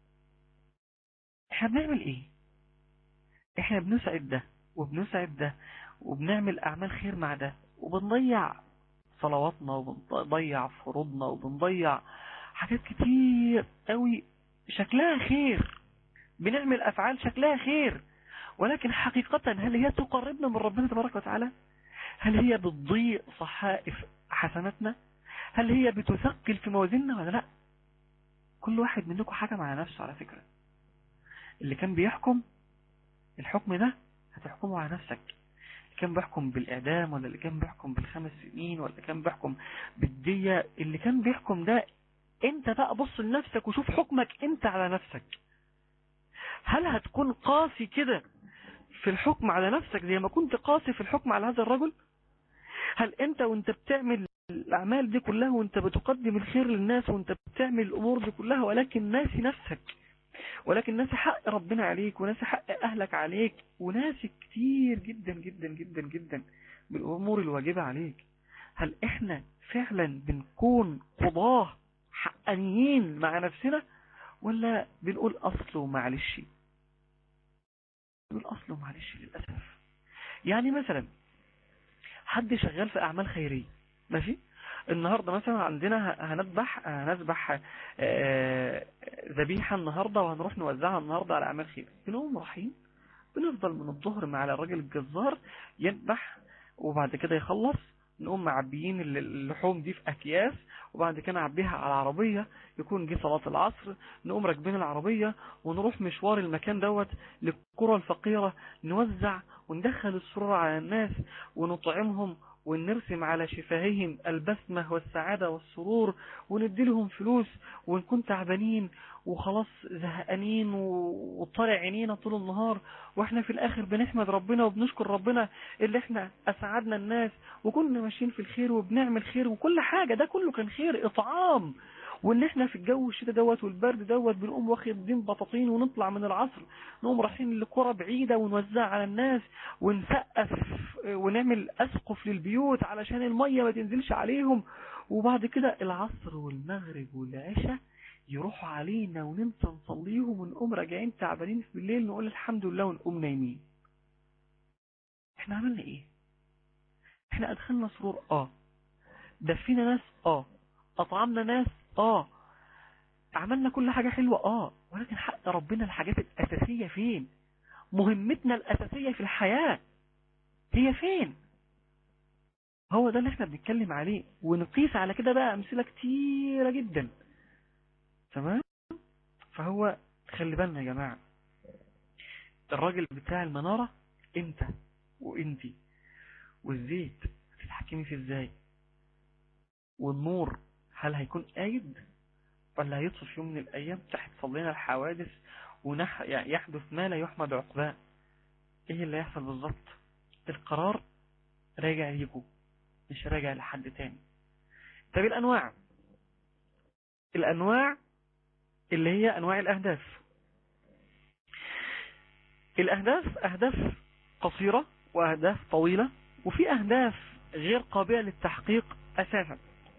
D: احنا بنعمل ايه احنا بنسعد ده وبنسعد ده وبنعمل اعمال خير مع ده وبنضيع صلواتنا وبنضيع فروضنا وبنضيع حاجات كتير قوي شكلها خير بنعمل افعال شكلها خير ولكن حقيقة هل هي تقربنا من ربنا تبارك وتعالى هل هي بتضيء صحائف حسناتنا هل هي بتثقل في موازيننا ولا لا كل واحد منكم حكم على نفسه على فكرة اللي كان بيحكم الحكم ده هتحكمه على نفسك اللي كان بيحكم بالإعدام ولا اللي كان بيحكم بالخمس سنين ولا اللي كان بيحكم بالدية اللي كان بيحكم ده انت بقى بص لنفسك وشوف حكمك انت على نفسك هل هتكون قاسي كده في الحكم على نفسك زي ما كنت قاسي في الحكم على هذا الرجل هل انت وانت بتعمل الاعمال دي كلها وانت بتقدم الخير للناس وانت بتعمل الامور دي كلها ولكن ناسي نفسك ولكن ناسي حق ربنا عليك وناسي حق اهلك عليك وناسي كتير جدا جدا جدا جدا بالامور الواجبة عليك هل احنا فعلا بنكون قضاه حقانيين مع نفسنا ولا بنقول اصل ومعلش بنقول اصل ومعلش للأسف يعني مثلا حد شغال في اعمال خيرية ماشي النهاردة مثلا عندنا هنذبح هنذبح آه، ذبيحة النهاردة وهنروح نوزعها النهاردة على أعمال خير بنقوم رايحين بنفضل من الظهر مع الراجل الجزار يذبح وبعد كده يخلص نقوم معبيين اللحوم دي في أكياس وبعد كده نعبيها على العربية يكون جه صلاة العصر نقوم راكبين العربية ونروح مشوار المكان دوت للقرى الفقيرة نوزع وندخل السرور على الناس ونطعمهم ونرسم على شفاههم البسمة والسعادة والسرور وندي لهم فلوس ونكون تعبانين وخلاص زهقانين وطالع عينينا طول النهار واحنا في الاخر بنحمد ربنا وبنشكر ربنا اللي احنا اسعدنا الناس وكنا ماشيين في الخير وبنعمل خير وكل حاجة ده كله كان خير اطعام وان احنا في الجو الشتاء دوت والبرد دوت بنقوم واخدين بطاطين ونطلع من العصر نقوم رايحين لقرى بعيدة ونوزع على الناس ونسقف ونعمل اسقف للبيوت علشان المية ما تنزلش عليهم وبعد كده العصر والمغرب والعشاء يروحوا علينا وننسى نصليهم ونقوم راجعين تعبانين في بالليل نقول الحمد لله ونقوم نايمين احنا عملنا ايه احنا ادخلنا سرور اه دفينا ناس اه اطعمنا ناس اه عملنا كل حاجة حلوة اه ولكن حق ربنا الحاجات الاساسية فين مهمتنا الاساسية في الحياة هي فين هو ده اللي احنا بنتكلم عليه ونقيس على كده بقى امثلة كتيرة جدا تمام فهو خلي بالنا يا جماعة الراجل بتاع المنارة انت وانتي والزيت هتتحكمي فيه ازاي والنور هل هيكون قايد ولا هيطفي في يوم من الايام تحت صلينا الحوادث ونح يعني يحدث ما لا يحمد عقباه ايه اللي هيحصل بالظبط القرار راجع ليكم مش راجع لحد تاني طب الانواع الانواع اللي هي انواع الاهداف الاهداف اهداف قصيرة واهداف طويلة وفي اهداف غير قابلة للتحقيق اساسا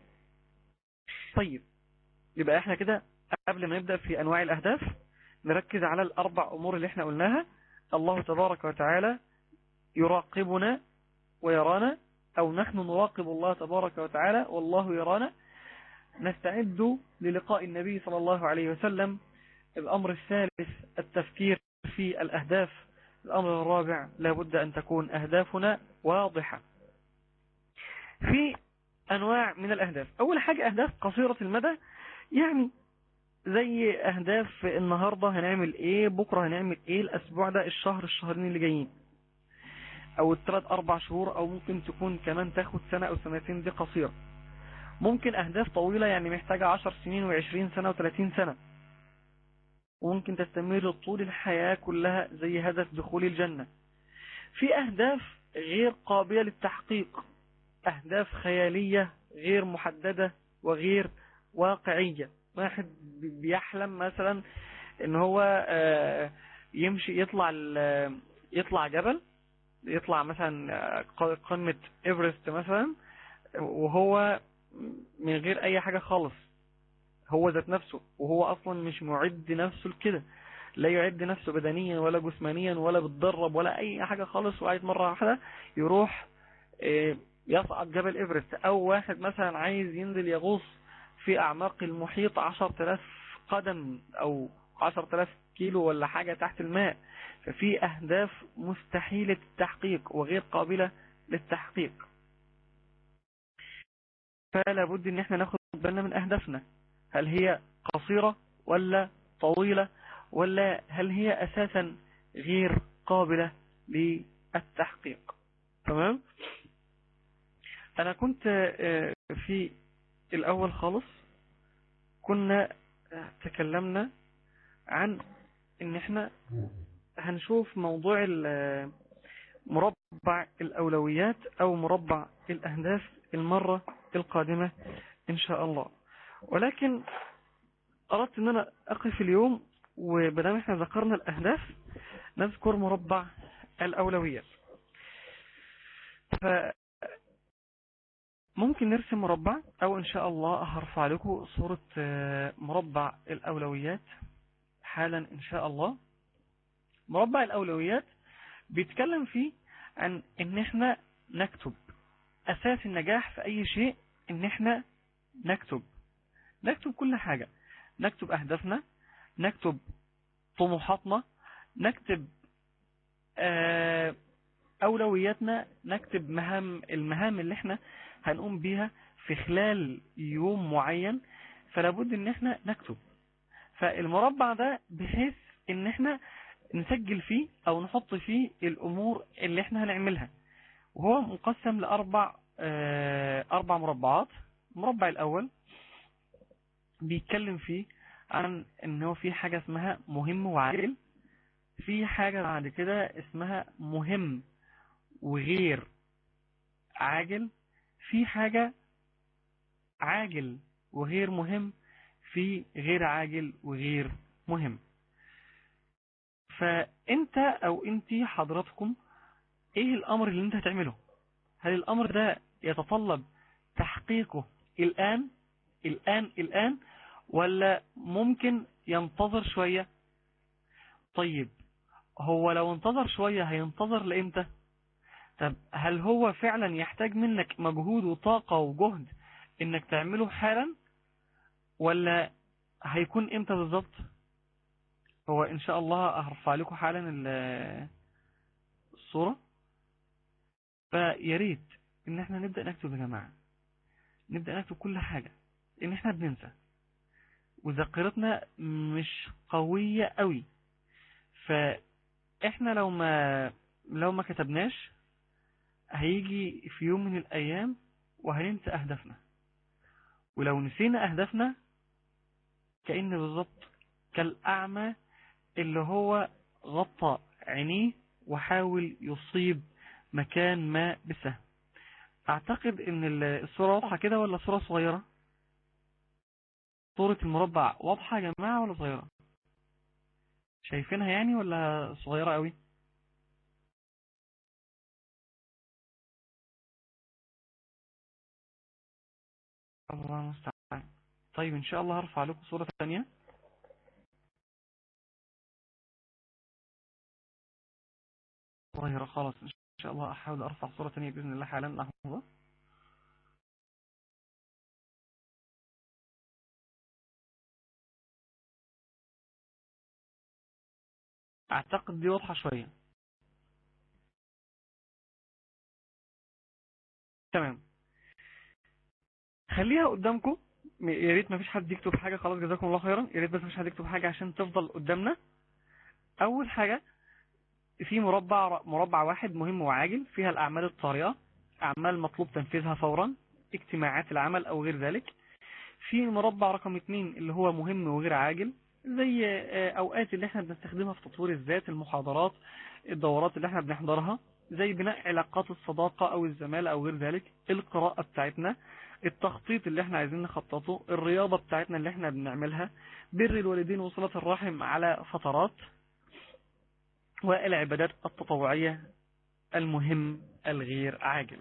D: طيب يبقى احنا كده قبل ما نبدأ في انواع الاهداف نركز على الاربع امور اللي احنا قلناها الله تبارك وتعالى يراقبنا ويرانا او نحن نراقب الله تبارك وتعالى والله يرانا نستعد للقاء النبي صلى الله عليه وسلم الامر الثالث التفكير في الاهداف الامر الرابع لابد ان تكون اهدافنا واضحة في انواع من الاهداف اول حاجة اهداف قصيرة المدى يعني زي اهداف النهاردة هنعمل ايه بكرة هنعمل ايه الاسبوع ده الشهر الشهرين اللي جايين او الثلاث اربع شهور او ممكن تكون كمان تاخد سنة او سنتين دي قصيرة ممكن اهداف طويلة يعني محتاجة عشر سنين وعشرين سنة وثلاثين سنة وممكن تستمر طول الحياة كلها زي هدف دخول الجنة في اهداف غير قابلة للتحقيق اهداف خيالية غير محددة وغير واقعية واحد بيحلم مثلا ان هو يمشي يطلع يطلع جبل يطلع مثلا قمة ايفرست مثلا وهو من غير اي حاجة خالص هو ذات نفسه وهو اصلا مش معد نفسه لكده لا يعد نفسه بدنيا ولا جسمانيا ولا بتدرب ولا اي حاجة خالص وقاعد مرة واحدة يروح يصعد جبل ايفرست او واحد مثلا عايز ينزل يغوص في اعماق المحيط عشر تلاف قدم او عشر تلاف كيلو ولا حاجة تحت الماء ففي اهداف مستحيلة التحقيق وغير قابلة للتحقيق فلا بد ان احنا ناخد بالنا من اهدافنا هل هي قصيرة ولا طويلة ولا هل هي اساسا غير قابلة للتحقيق تمام انا كنت في الاول خالص كنا تكلمنا عن ان احنا هنشوف موضوع مربع الاولويات او مربع الاهداف المرة القادمة ان شاء الله ولكن اردت ان انا اقف اليوم وبدام احنا ذكرنا الاهداف نذكر مربع الاولويات ف ممكن نرسم مربع او ان شاء الله هرفع لكم صورة مربع الاولويات حالا ان شاء الله مربع الاولويات بيتكلم فيه عن ان احنا نكتب اساس النجاح في اي شيء ان احنا نكتب نكتب كل حاجة نكتب اهدافنا نكتب طموحاتنا نكتب آه، اولوياتنا نكتب مهام المهام اللي احنا هنقوم بيها في خلال يوم معين فلا بد ان احنا نكتب فالمربع ده بحيث ان احنا نسجل فيه او نحط فيه الامور اللي احنا هنعملها وهو مقسم لاربع آه، اربع مربعات المربع الاول بيتكلم فيه عن ان هو في حاجة اسمها مهم وعاجل في حاجة بعد كده اسمها مهم وغير عاجل في حاجة عاجل وغير مهم في غير عاجل وغير مهم فانت او انت حضراتكم ايه الامر اللي انت هتعمله هل الامر ده يتطلب تحقيقه الان الان الان ولا ممكن ينتظر شوية طيب هو لو انتظر شوية هينتظر لامتى طب هل هو فعلا يحتاج منك مجهود وطاقة وجهد انك تعمله حالا ولا هيكون امتى بالظبط هو ان شاء الله هرفع لكم حالا ال- الصورة فياريت ان احنا نبدأ نكتب يا جماعة نبدأ نكتب كل حاجة ان احنا بننسى وذاكرتنا مش قوية قوي فاحنا لو ما لو ما كتبناش هيجي في يوم من الايام وهننسى اهدافنا ولو نسينا اهدافنا كأن بالظبط كالأعمى اللي هو غطى عينيه وحاول يصيب مكان ما بسهم اعتقد ان الصورة واضحة كده ولا صورة صغيرة صورة المربع واضحة يا جماعة ولا صغيرة شايفينها يعني ولا صغيرة قوي الله المستعان طيب ان شاء الله هرفع لكم صورة ثانية صغيرة خلاص ان شاء الله احاول ارفع صورة ثانية باذن الله حالا لحظة اعتقد دي واضحة شوية تمام خليها قدامكم يا ريت ما فيش حد يكتب حاجة خلاص جزاكم الله خيرا يا ريت بس ما فيش حد يكتب حاجة عشان تفضل قدامنا اول حاجة في مربع مربع واحد مهم وعاجل فيها الاعمال الطارئة اعمال مطلوب تنفيذها فورا اجتماعات العمل او غير ذلك في مربع رقم اتنين اللي هو مهم وغير عاجل زي اوقات اللي احنا بنستخدمها في تطوير الذات المحاضرات الدورات اللي احنا بنحضرها زي بناء علاقات الصداقة او الزمالة او غير ذلك القراءة بتاعتنا التخطيط اللي احنا عايزين نخططه الرياضة بتاعتنا اللي احنا بنعملها بر الوالدين وصلة الرحم على فترات والعبادات التطوعية المهم الغير عاجل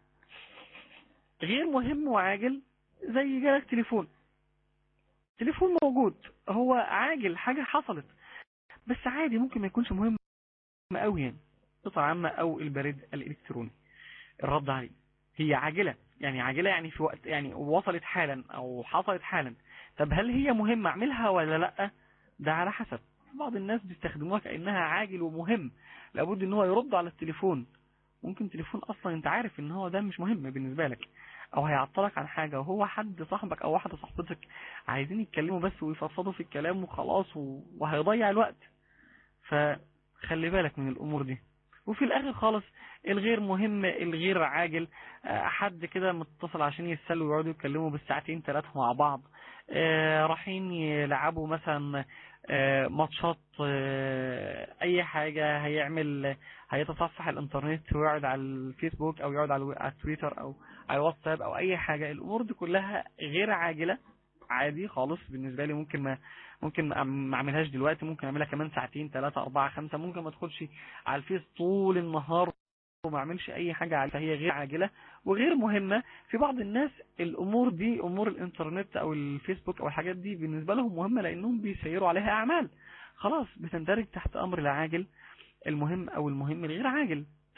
D: غير مهم وعاجل زي جالك تليفون تليفون موجود هو عاجل حاجة حصلت بس عادي ممكن ما يكونش مهم قوي يعني قطع عامة او البريد الالكتروني الرد عليه هي عاجلة يعني عاجلة يعني في وقت يعني وصلت حالا او حصلت حالا طب هل هي مهمة اعملها ولا لا ده على حسب بعض الناس بيستخدموها كأنها عاجل ومهم لابد ان هو يرد على التليفون ممكن تليفون اصلا انت عارف ان هو ده مش مهم بالنسبة لك او هيعطلك عن حاجة وهو حد صاحبك او واحدة صاحبتك عايزين يتكلموا بس ويفضفضوا في الكلام وخلاص وهيضيع الوقت فخلي بالك من الامور دي وفي الاخر خالص الغير مهم الغير عاجل حد كده متصل عشان يتسلوا ويقعدوا يتكلموا بالساعتين ثلاثة مع بعض رايحين يلعبوا مثلا ماتشات اي حاجة هيعمل هيتصفح الانترنت ويقعد على الفيسبوك او يقعد على التويتر او على الواتساب او اي حاجة الامور دي كلها غير عاجلة عادي خالص بالنسبة لي ممكن ما ممكن ما اعملهاش دلوقتي ممكن اعملها كمان ساعتين ثلاثة اربعة خمسة ممكن ما ادخلش على الفيس طول النهار وما اعملش اي حاجة عليها فهي غير عاجلة وغير مهمة في بعض الناس الامور دي امور الانترنت او الفيسبوك او الحاجات دي بالنسبة لهم مهمة لانهم بيسيروا عليها اعمال خلاص بتندرج تحت امر العاجل المهم او المهم الغير عاجل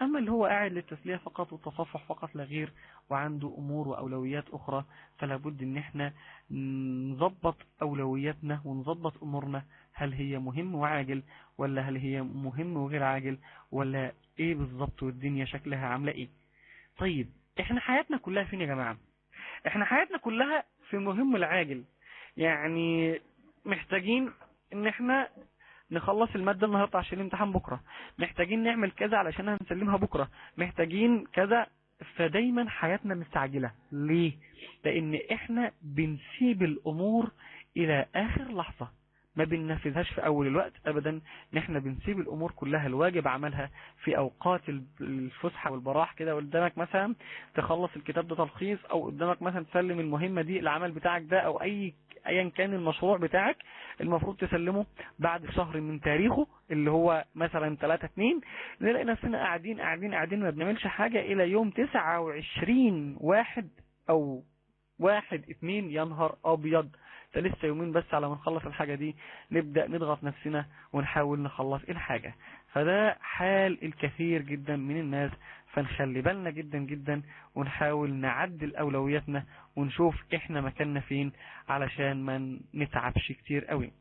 D: أما اللي هو قاعد للتسلية فقط والتصفح فقط لا غير وعنده أمور وأولويات أخرى فلا بد إن احنا نظبط أولوياتنا ونظبط أمورنا هل هي مهم وعاجل ولا هل هي مهم وغير عاجل ولا إيه بالظبط والدنيا شكلها عاملة إيه طيب احنا حياتنا كلها فين يا جماعة احنا حياتنا كلها في المهم العاجل يعني محتاجين ان احنا نخلص المادة النهاردة عشان الامتحان بكرة محتاجين نعمل كذا علشان هنسلمها بكرة محتاجين كذا فدايما حياتنا مستعجلة ليه لان احنا بنسيب الامور الى اخر لحظة ما بننفذهاش في اول الوقت ابدا ان احنا بنسيب الامور كلها الواجب عملها في اوقات الفسحة والبراح كده قدامك مثلا تخلص الكتاب ده تلخيص او قدامك مثلا تسلم المهمة دي العمل بتاعك ده او اي ايا كان المشروع بتاعك المفروض تسلمه بعد شهر من تاريخه اللي هو مثلا 3 2 نلاقي نفسنا قاعدين قاعدين قاعدين ما بنعملش حاجة الى يوم 29 واحد او واحد اتنين يا نهار ابيض ده لسه يومين بس على ما نخلص الحاجة دي نبدأ نضغط نفسنا ونحاول نخلص الحاجة فده حال الكثير جدا من الناس فنخلي بالنا جدا جدا ونحاول نعدل أولوياتنا ونشوف احنا مكاننا فين علشان ما نتعبش كتير قوي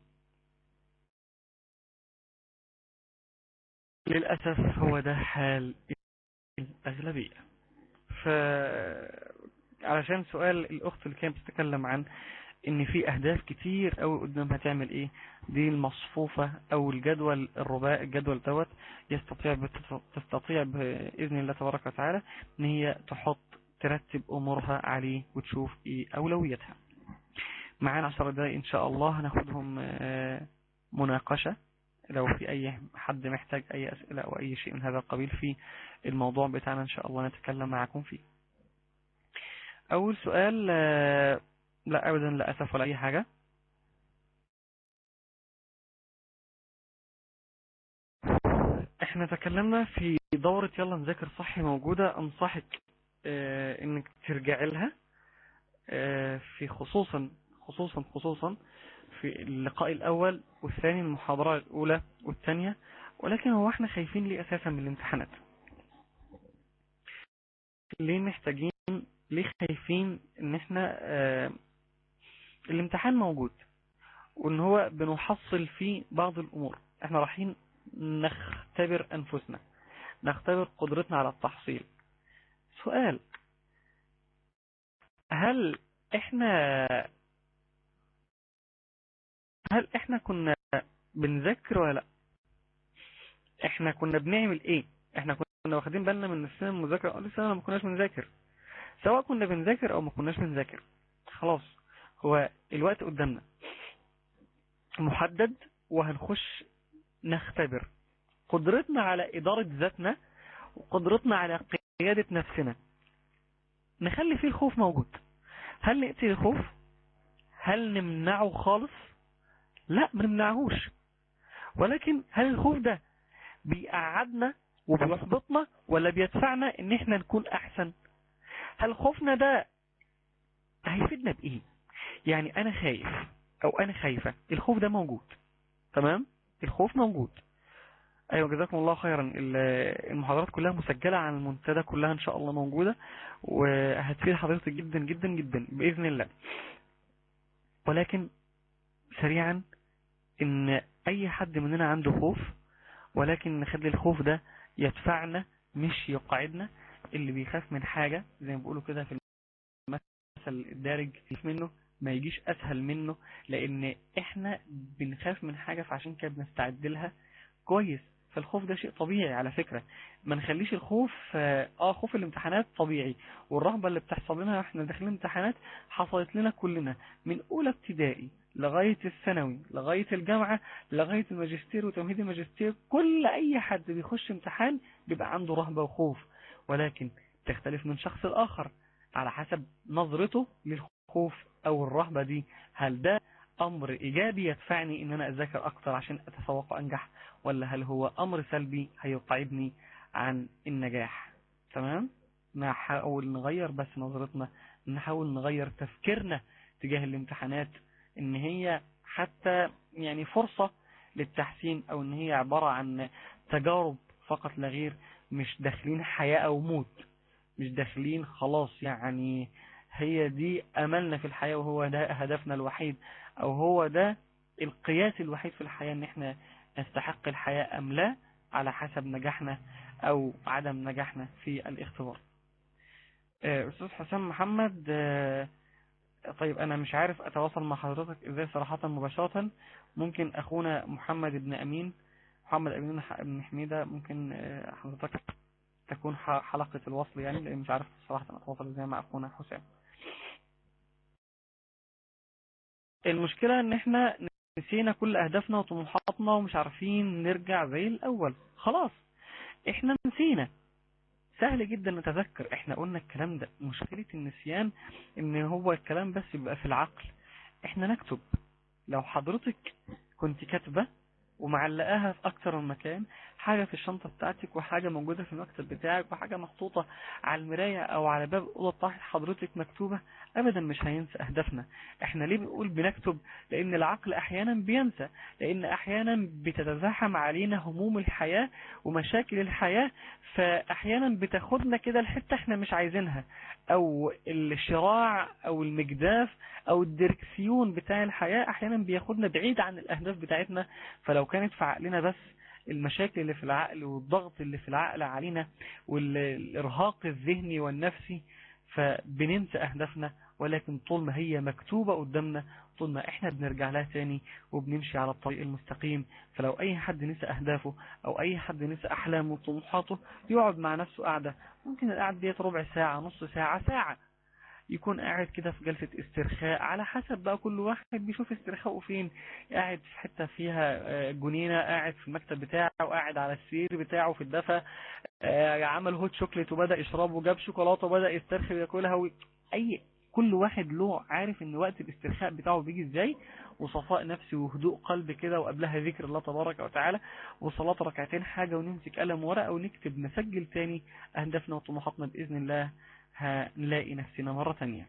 D: للأسف هو ده حال الأغلبية ف علشان سؤال الأخت اللي كانت بتتكلم عن ان في اهداف كتير قوي قدامها تعمل ايه دي المصفوفة او الجدول الرباعي الجدول دوت يستطيع تستطيع باذن الله تبارك وتعالى ان هي تحط ترتب امورها عليه وتشوف ايه اولويتها معانا عشر دقايق ان شاء الله هناخدهم مناقشة لو في اي حد محتاج اي اسئلة او اي شيء من هذا القبيل في الموضوع بتاعنا ان شاء الله نتكلم معكم فيه اول سؤال لا ابدا لا اسف ولا اي حاجة احنا تكلمنا في دورة يلا نذاكر صحي موجودة انصحك اه انك ترجع لها اه في خصوصا خصوصا خصوصا في اللقاء الاول والثاني المحاضرة الاولى والثانية ولكن هو احنا خايفين ليه اساسا من الامتحانات ليه محتاجين ليه خايفين ان احنا اه الامتحان موجود وان هو بنحصل فيه بعض الامور احنا رايحين نختبر انفسنا نختبر قدرتنا على التحصيل سؤال هل احنا هل احنا كنا بنذاكر ولا لا احنا كنا بنعمل ايه احنا كنا واخدين بالنا من نفسنا المذاكره لسه ما كناش بنذاكر سواء كنا بنذاكر او ما كناش بنذاكر خلاص هو الوقت قدامنا محدد وهنخش نختبر قدرتنا على إدارة ذاتنا وقدرتنا على قيادة نفسنا نخلي فيه الخوف موجود هل نقتل الخوف هل نمنعه خالص لا ما نمنعهوش ولكن هل الخوف ده بيقعدنا وبيحبطنا ولا بيدفعنا ان احنا نكون احسن هل خوفنا ده هيفيدنا بايه يعني انا خايف او انا خايفة الخوف ده موجود تمام الخوف موجود ايوه جزاكم الله خيرا المحاضرات كلها مسجلة عن المنتدى كلها ان شاء الله موجودة وهتفيد حضرتك جدا جدا جدا باذن الله ولكن سريعا ان اي حد مننا عنده خوف ولكن نخلي الخوف ده يدفعنا مش يقعدنا اللي بيخاف من حاجة زي ما بيقولوا كده في المثل الدارج منه ما يجيش اسهل منه لان احنا بنخاف من حاجة فعشان كده بنستعد لها كويس فالخوف ده شيء طبيعي على فكرة ما نخليش الخوف اه خوف الامتحانات طبيعي والرهبة اللي بتحصل لنا واحنا داخلين امتحانات حصلت لنا كلنا من اولى ابتدائي لغاية الثانوي لغاية الجامعة لغاية الماجستير وتمهيد الماجستير كل اي حد بيخش امتحان بيبقى عنده رهبة وخوف ولكن تختلف من شخص الاخر على حسب نظرته للخوف او الرهبة دي هل ده امر ايجابي يدفعني ان انا اذاكر اكتر عشان اتفوق وانجح ولا هل هو امر سلبي هيقعدني عن النجاح تمام نحاول نغير بس نظرتنا نحاول نغير تفكيرنا تجاه الامتحانات ان هي حتى يعني فرصة للتحسين او ان هي عبارة عن تجارب فقط لا غير مش داخلين حياة او موت مش داخلين خلاص يعني هي دي املنا في الحياة وهو ده هدفنا الوحيد او هو ده القياس الوحيد في الحياة ان احنا نستحق الحياة ام لا على حسب نجاحنا او عدم نجاحنا في الاختبار آه، استاذ حسام محمد آه، طيب انا مش عارف اتواصل مع حضرتك ازاي صراحة مباشرة ممكن اخونا محمد ابن امين محمد امين ابن حميدة ممكن آه، حضرتك تكون ح- حلقة الوصل يعني لان مش عارف صراحة اتواصل ازاي مع اخونا حسام المشكلة ان احنا نسينا كل اهدافنا وطموحاتنا ومش عارفين نرجع زي الاول خلاص احنا نسينا سهل جدا نتذكر احنا قلنا الكلام ده مشكلة النسيان ان هو الكلام بس يبقى في العقل احنا نكتب لو حضرتك كنت كاتبة ومعلقاها في اكتر من مكان حاجة في الشنطة بتاعتك وحاجة موجودة في المكتب بتاعك وحاجة محطوطة على المراية او على باب الأوضة بتاعت حضرتك مكتوبة ابدا مش هينسى اهدافنا احنا ليه بنقول بنكتب لان العقل احيانا بينسى لان احيانا بتتزاحم علينا هموم الحياة ومشاكل الحياة فاحيانا بتاخدنا كده الحتة احنا مش عايزينها او الشراع او المجداف او الدركسيون بتاع الحياة احيانا بياخدنا بعيد عن الاهداف بتاعتنا فلو كانت في عقلنا بس المشاكل اللي في العقل والضغط اللي في العقل علينا والارهاق الذهني والنفسي فبننسى اهدافنا ولكن طول ما هي مكتوبة قدامنا طول ما احنا بنرجع لها تاني وبنمشي على الطريق المستقيم فلو اي حد نسى اهدافه او اي حد نسى احلامه وطموحاته يقعد مع نفسه قاعدة ممكن القعد ديت ربع ساعة نص ساعة ساعة يكون قاعد كده في جلسة استرخاء على حسب بقى كل واحد بيشوف استرخاءه فين قاعد في حتة فيها آه، جنينة قاعد في المكتب بتاعه قاعد على السرير بتاعه في الدفا آه، عمل هوت شوكليت وبدأ يشربه وجاب شوكولاتة وبدأ يسترخي وياكلها وي... اي كل واحد له عارف ان وقت الاسترخاء بتاعه بيجي ازاي وصفاء نفسي وهدوء قلب كده وقبلها ذكر الله تبارك وتعالى وصلاة ركعتين حاجة ونمسك قلم ورقة ونكتب نسجل تاني اهدافنا وطموحاتنا باذن الله هنلاقي نفسنا مرة تانية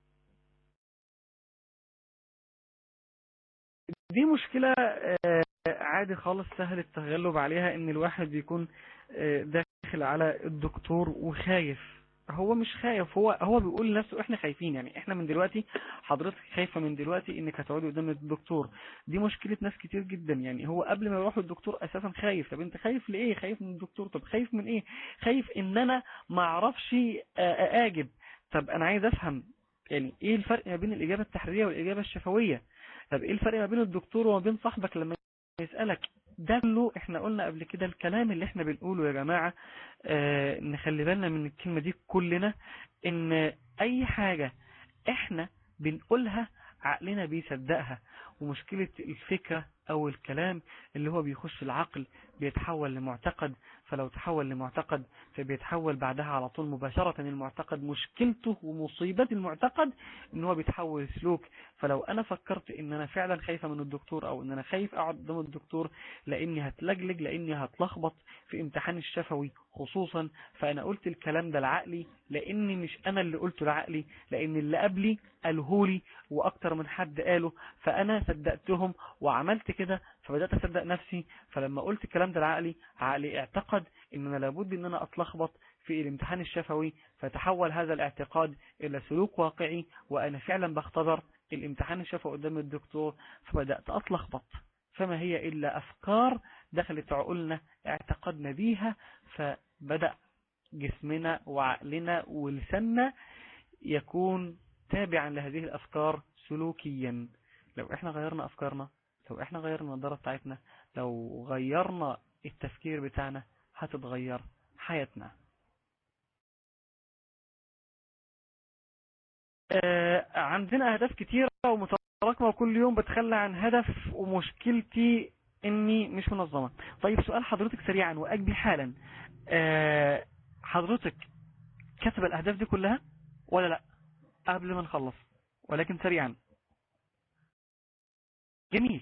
D: دي مشكلة آه، عادي خالص سهل التغلب عليها ان الواحد بيكون آه، داخل على الدكتور وخايف هو مش خايف هو هو بيقول لنفسه احنا خايفين يعني احنا من دلوقتي حضرتك خايفة من دلوقتي انك هتقعدي قدام الدكتور دي مشكلة ناس كتير جدا يعني هو قبل ما يروح الدكتور اساسا خايف طب انت خايف لايه خايف من الدكتور طب خايف من ايه خايف ان انا ما اعرفش آه، اجب طب انا عايز افهم يعني ايه الفرق ما بين الاجابة التحريرية والاجابة الشفوية طب ايه الفرق ما بين الدكتور وما بين صاحبك لما يسألك ده كله احنا قلنا قبل كده الكلام اللي احنا بنقوله يا جماعة اه نخلي بالنا من الكلمة دي كلنا ان اي حاجة احنا بنقولها عقلنا بيصدقها ومشكلة الفكرة او الكلام اللي هو بيخش العقل بيتحول لمعتقد فلو تحول لمعتقد فبيتحول بعدها على طول مباشرة المعتقد مشكلته ومصيبة المعتقد ان هو بيتحول سلوك فلو انا فكرت ان انا فعلا خايفة من الدكتور او ان انا خايف اقعد قدام الدكتور لاني هتلجلج لاني هتلخبط في امتحان الشفوي خصوصا فانا قلت الكلام ده لعقلي لاني مش انا اللي قلته لعقلي لان اللي قبلي قالهولي واكتر من حد قاله فانا صدقتهم وعملت كده فبدأت اصدق نفسي فلما قلت الكلام ده لعقلي عقلي اعتقد ان انا لابد ان انا اتلخبط في الامتحان الشفوي فتحول هذا الاعتقاد الى سلوك واقعي وانا فعلا بختبر الامتحان الشفوي قدام الدكتور فبدأت اتلخبط فما هي الا افكار دخلت عقولنا اعتقدنا بيها فبدأ جسمنا وعقلنا ولساننا يكون تابعا لهذه الافكار سلوكيا لو احنا غيرنا افكارنا لو احنا غيرنا النظارة بتاعتنا لو غيرنا التفكير بتاعنا هتتغير حياتنا آه عندنا اهداف كتيرة ومتراكمة وكل يوم بتخلى عن هدف ومشكلتي اني مش منظمة طيب سؤال حضرتك سريعا واجبي حالا آه حضرتك كتب الاهداف دي كلها ولا لا قبل ما نخلص ولكن سريعا جميل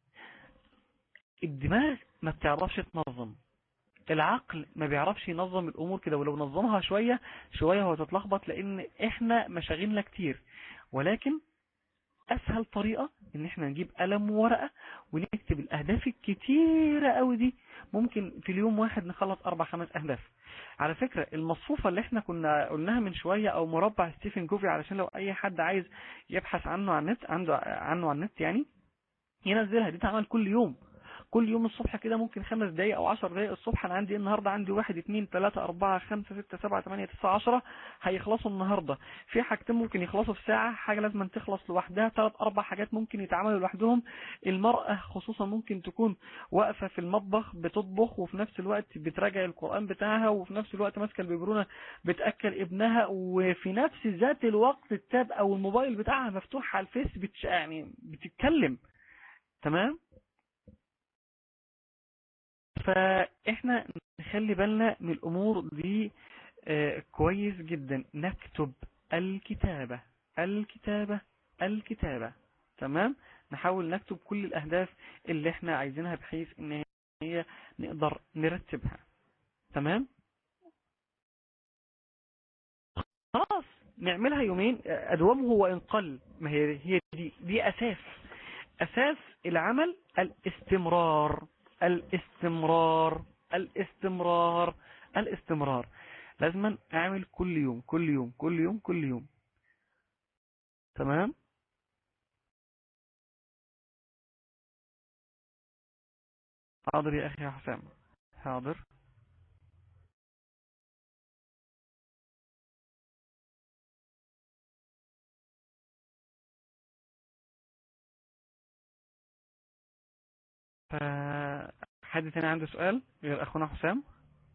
D: الدماغ ما بتعرفش تنظم العقل ما بيعرفش ينظم الامور كده ولو نظمها شوية شوية هو تتلخبط لان احنا مشاغلنا كتير ولكن اسهل طريقة ان احنا نجيب قلم وورقة ونكتب الاهداف الكتيرة قوي دي ممكن في اليوم واحد نخلص اربع خمس اهداف على فكرة المصفوفة اللي احنا كنا قلناها من شوية او مربع ستيفن كوفي علشان لو اي حد عايز يبحث عنه على النت عنده عنه على النت يعني ينزلها دي تعمل كل يوم كل يوم الصبح كده ممكن خمس دقايق او عشر دقايق الصبح انا عندي النهاردة عندي واحد اتنين تلاتة اربعة خمسة ستة سبعة تمانية تسعة عشرة هيخلصوا النهاردة في حاجتين ممكن يخلصوا في ساعة حاجة لازم تخلص لوحدها تلات اربع حاجات ممكن يتعملوا لوحدهم المرأة خصوصا ممكن تكون واقفة في المطبخ بتطبخ وفي نفس الوقت بتراجع القرآن بتاعها وفي نفس الوقت ماسكة البيبرونة بتأكل ابنها وفي نفس ذات الوقت التاب او الموبايل بتاعها مفتوح على الفيس بتش... يعني بتتكلم تمام فاحنا نخلي بالنا من الامور دي آه كويس جدا نكتب الكتابة الكتابة الكتابة تمام نحاول نكتب كل الاهداف اللي احنا عايزينها بحيث ان هي نقدر نرتبها تمام خلاص نعملها يومين ادومه وان قل ما هي هي دي دي اساس اساس العمل الاستمرار الاستمرار الاستمرار الاستمرار لازم اعمل كل يوم كل يوم كل يوم كل يوم تمام حاضر يا اخي يا حسام حاضر حد تاني عنده سؤال غير اخونا حسام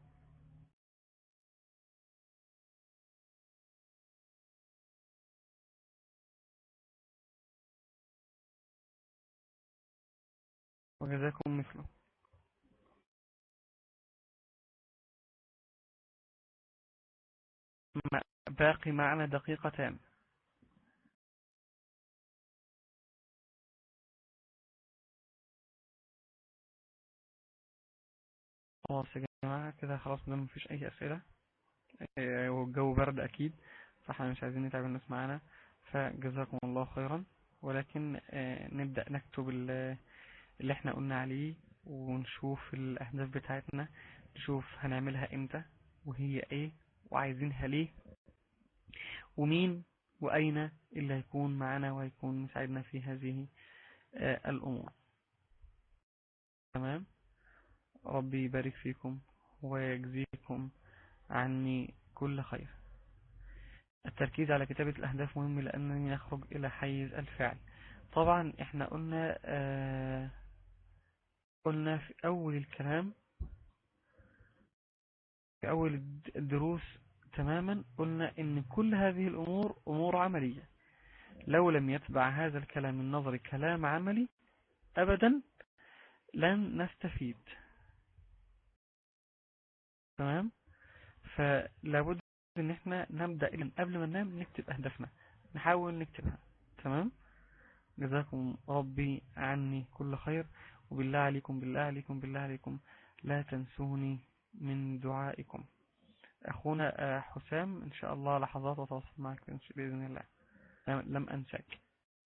D: وجزاكم مثله باقي معنا دقيقتان خلاص يا جماعة كده خلاص ما مفيش أي أسئلة والجو برد أكيد فاحنا مش عايزين نتعب الناس معانا فجزاكم الله خيرا ولكن نبدأ نكتب اللي احنا قلنا عليه ونشوف الأهداف بتاعتنا نشوف هنعملها امتى وهي ايه وعايزينها ليه ومين وأين اللي هيكون معنا وهيكون مساعدنا في هذه الأمور تمام ربي يبارك فيكم ويجزيكم عني كل خير التركيز على كتابة الأهداف مهم لأنني نخرج إلى حيز الفعل طبعا احنا قلنا آه قلنا في أول الكلام في أول الدروس تماما قلنا إن كل هذه الأمور أمور عملية لو لم يتبع هذا الكلام النظري كلام عملي أبدا لن نستفيد تمام فلابد ان احنا نبدأ من قبل ما ننام نكتب اهدافنا نحاول نكتبها تمام جزاكم ربي عني كل خير وبالله عليكم بالله عليكم بالله عليكم لا تنسوني من دعائكم اخونا حسام ان شاء الله لحظات وتواصل معك باذن الله لم انساك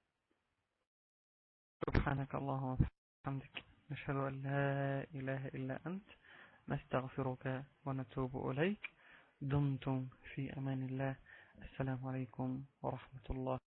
D: سبحانك اللهم وبحمدك نشهد ان لا اله الا انت نستغفرك ونتوب إليك دمتم في أمان الله السلام عليكم ورحمة الله